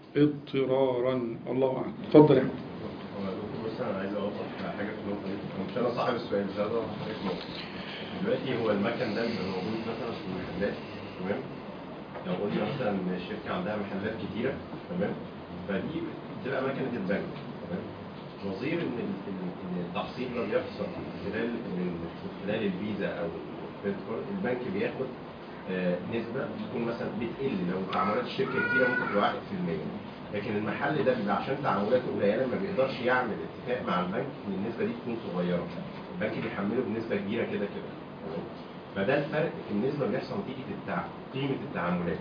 اضطرارا الله أعلم تفضل يا أحمد. هو دكتور بس انا عايز اوضح حاجه في النقطه دي هو مش انا صاحب السؤال بس عايز اوضح حاجه في النقطه دلوقتي هو المكن ده بيبقى موجود مثلا في المحلات تمام لو قلنا مثلا إن الشركه عندها محلات كتيره تمام فدي بتبقى مكنه البنك تمام نظير ان ال- ال- ان التحصيل ده بيحصل خلال ال- خلال الفيزا او الكريدت كارد البنك بياخد آه، نسبه تكون مثلا بتقل لو تعاملات الشركه كتيره ممكن تبقى 1% لكن المحل ده بيبقى عشان تعاملاته قليله ما بيقدرش يعمل اتفاق مع البنك ان النسبه دي تكون صغيره البنك بيحمله بنسبه كبيره كده كده تمام؟ فده الفرق في النسبه اللي بيحصل نتيجه التع... قيمه التعاملات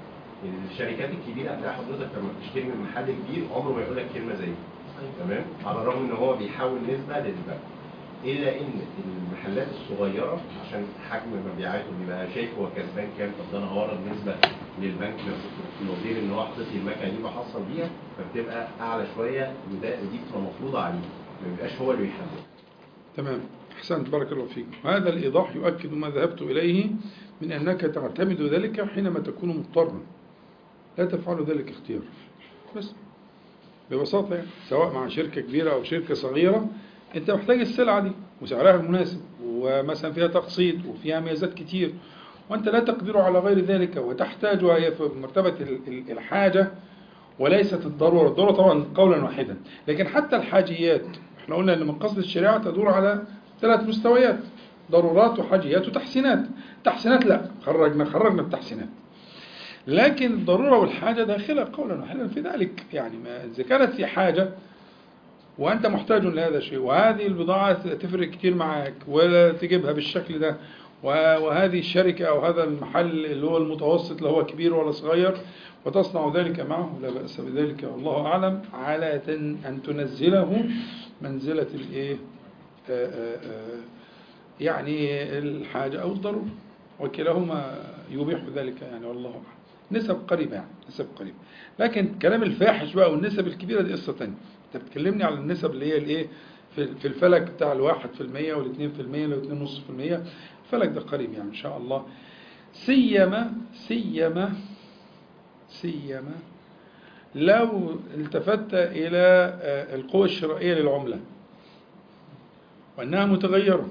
الشركات الكبيره هتلاقي حضرتك لما بتشتري من محل كبير عمره ما يقول لك كلمه زي دي تمام على الرغم ان هو بيحول نسبه للبنك الا ان المحلات الصغيره عشان حجم مبيعاته بيبقى شايف هو كسبان كام طب ده انا هورد نسبه للبنك نظير ان هو حاطط لي المكنه دي بحصل بيها فبتبقى اعلى شويه وده ودي بتبقى مفروضه عليه ما بيبقاش هو اللي بيحدد تمام أحسنت بارك الله فيك هذا الإيضاح يؤكد ما ذهبت إليه من أنك تعتمد ذلك حينما تكون مضطرا لا تفعل ذلك اختيارا بس ببساطة يعني سواء مع شركة كبيرة أو شركة صغيرة أنت محتاج السلعة دي وسعرها المناسب ومثلا فيها تقسيط وفيها ميزات كتير وأنت لا تقدر على غير ذلك وتحتاجها هي في مرتبة ال- ال- الحاجة وليست الضرورة الضرورة طبعا قولا واحدا لكن حتى الحاجيات احنا قلنا ان مقاصد الشريعة تدور على ثلاث مستويات ضرورات وحاجيات وتحسينات تحسينات لا خرجنا خرجنا التحسينات لكن الضرورة والحاجة داخلة قولا واحدا في ذلك يعني ما إذا كانت في حاجة وأنت محتاج لهذا الشيء وهذه البضاعة تفرق كتير معك ولا تجيبها بالشكل ده و- وهذه الشركة أو هذا المحل اللي هو المتوسط لا هو كبير ولا صغير وتصنع ذلك معه لا بأس بذلك والله أعلم على تن- أن تنزله منزلة الإيه آه، آه، آه، يعني الحاجة أو الضرورة وكلاهما يبيح ذلك يعني والله أعلم نسب قريبة يعني نسب قريبة لكن كلام الفاحش بقى والنسب الكبيرة دي قصة تانية انت بتكلمني على النسب اللي هي الايه في في الفلك بتاع الواحد في المية والاثنين في المية والاثنين نص في المية الفلك ده قريب يعني إن شاء الله سيما سيما سيما لو التفت إلى آه، القوة الشرائية للعملة وأنها متغيرة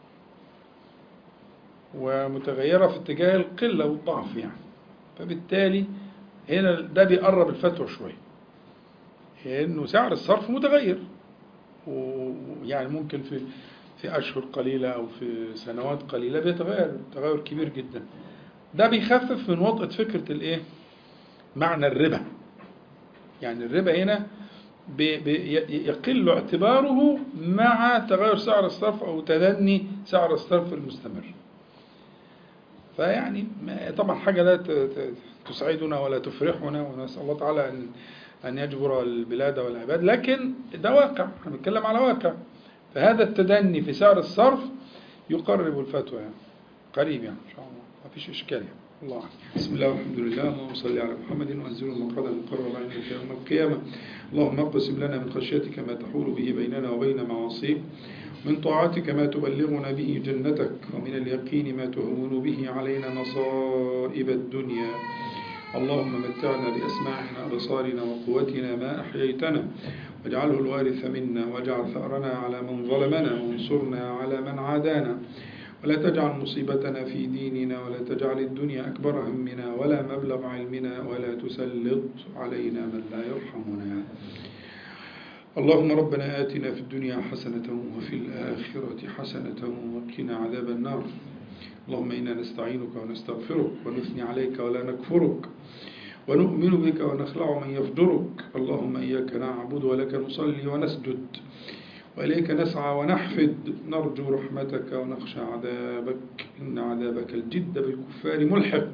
ومتغيرة في اتجاه القلة والضعف يعني فبالتالي هنا ده بيقرب الفتوى شوية إنه سعر الصرف متغير ويعني ممكن في في أشهر قليلة أو في سنوات قليلة بيتغير تغير كبير جدا ده بيخفف من وطأة فكرة الإيه؟ معنى الربا يعني الربا هنا بي- بي- يقل اعتباره مع تغير سعر الصرف أو تدني سعر الصرف المستمر فيعني ما- طبعا حاجة لا ت- ت- تسعدنا ولا تفرحنا ونسأل الله تعالى أن أن يجبر البلاد والعباد لكن ده واقع احنا بنتكلم على واقع فهذا التدني في سعر الصرف يقرب الفتوى يعني قريب يعني إن شاء الله ما فيش إشكال يعني الله أعلم بسم الله والحمد لله اللهم صل على محمد وأنزل المقعد المقرر عندك يوم القيامة اللهم اقسم لنا من خشيتك ما تحول به بيننا وبين معاصيك من طاعتك ما تبلغنا به جنتك ومن اليقين ما تهون به علينا مصائب الدنيا اللهم متعنا بأسماعنا وأبصارنا وقوتنا ما أحييتنا واجعله الوارث منا واجعل ثأرنا على من ظلمنا وانصرنا على من عادانا ولا تجعل مصيبتنا في ديننا ولا تجعل الدنيا أكبر همنا ولا مبلغ علمنا ولا تسلط علينا من لا يرحمنا اللهم ربنا آتنا في الدنيا حسنة وفي الآخرة حسنة وقنا عذاب النار اللهم إنا نستعينك ونستغفرك ونثني عليك ولا نكفرك ونؤمن بك ونخلع من يفجرك اللهم إياك نعبد ولك نصلي ونسجد وإليك نسعى ونحفد نرجو رحمتك ونخشى عذابك إن عذابك الجد بالكفار ملحق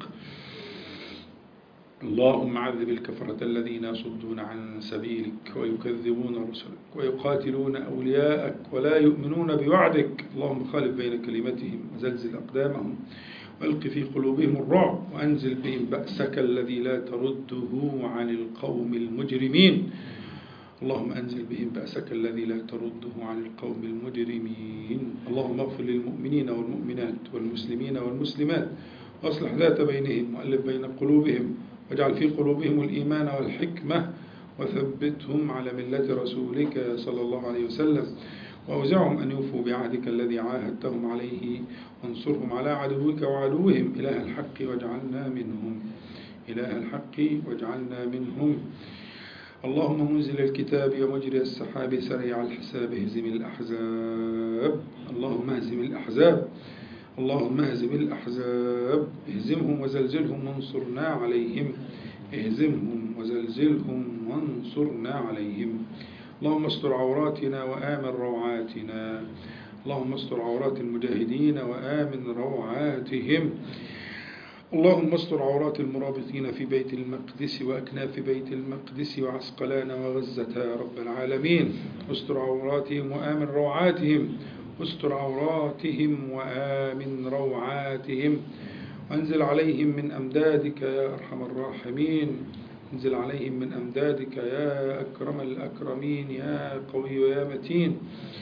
اللهم عذب الكفرة الذين يصدون عن سبيلك ويكذبون رسلك ويقاتلون أولياءك ولا يؤمنون بوعدك اللهم خالف بين كلمتهم وزلزل أقدامهم والق في قلوبهم الرعب وأنزل بهم بأسك الذي لا ترده عن القوم المجرمين اللهم أنزل بهم بأسك الذي لا ترده عن القوم المجرمين اللهم اغفر للمؤمنين والمؤمنات والمسلمين والمسلمات وأصلح ذات بينهم وألف بين قلوبهم واجعل في قلوبهم الإيمان والحكمة وثبتهم على ملة رسولك صلى الله عليه وسلم وأوزعهم أن يوفوا بعهدك الذي عاهدتهم عليه وانصرهم على عدوك وعدوهم إله الحق واجعلنا منهم إله الحق واجعلنا منهم اللهم منزل الكتاب ومجري السحاب سريع الحساب اهزم الأحزاب اللهم اهزم الأحزاب اللهم اهزم الأحزاب اهزمهم وزلزلهم وانصرنا عليهم اهزمهم وزلزلهم وانصرنا عليهم اللهم استر عوراتنا وآمن روعاتنا اللهم استر عورات المجاهدين وآمن روعاتهم اللهم استر عورات المرابطين في بيت المقدس وأكناف بيت المقدس وعسقلان وغزة يا رب العالمين استر عوراتهم وآمن روعاتهم استر عوراتهم وآمن روعاتهم وانزل عليهم من أمدادك يا أرحم الراحمين انزل عليهم من أمدادك يا أكرم الأكرمين يا قوي يا متين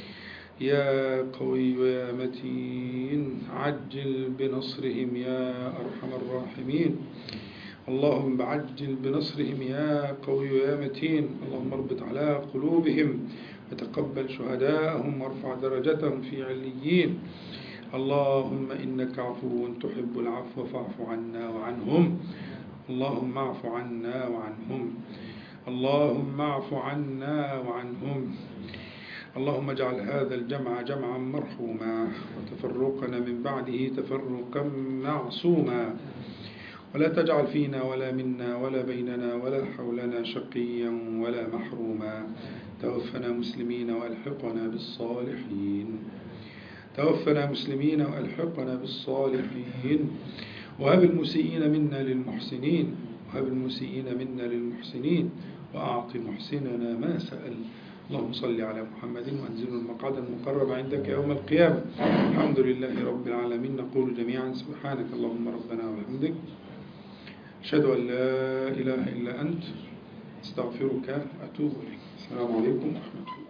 يا قوي يا متين عجل بنصرهم يا أرحم الراحمين اللهم عجل بنصرهم يا قوي يا متين اللهم اربط على قلوبهم وتقبل شهداءهم وارفع درجتهم في عليين اللهم إنك عفو تحب العفو فاعف عنا وعنهم اللهم اعف عنا وعنهم اللهم اعف عنا وعنهم اللهم اجعل هذا الجمع جمعا مرحوما وتفرقنا من بعده تفرقا معصوما ولا تجعل فينا ولا منا ولا بيننا ولا حولنا شقيا ولا محروما توفنا مسلمين وألحقنا بالصالحين توفنا مسلمين وألحقنا بالصالحين وهب المسيئين منا للمحسنين وهب المسيئين منا للمحسنين وأعط محسننا ما سأل اللهم صل على محمد وأنزل المقعد المقرب عندك يوم القيامة الحمد لله رب العالمين نقول جميعا سبحانك اللهم ربنا وبحمدك أشهد أن لا إله إلا أنت استغفرك وأتوب إليك السلام عليكم ورحمة الله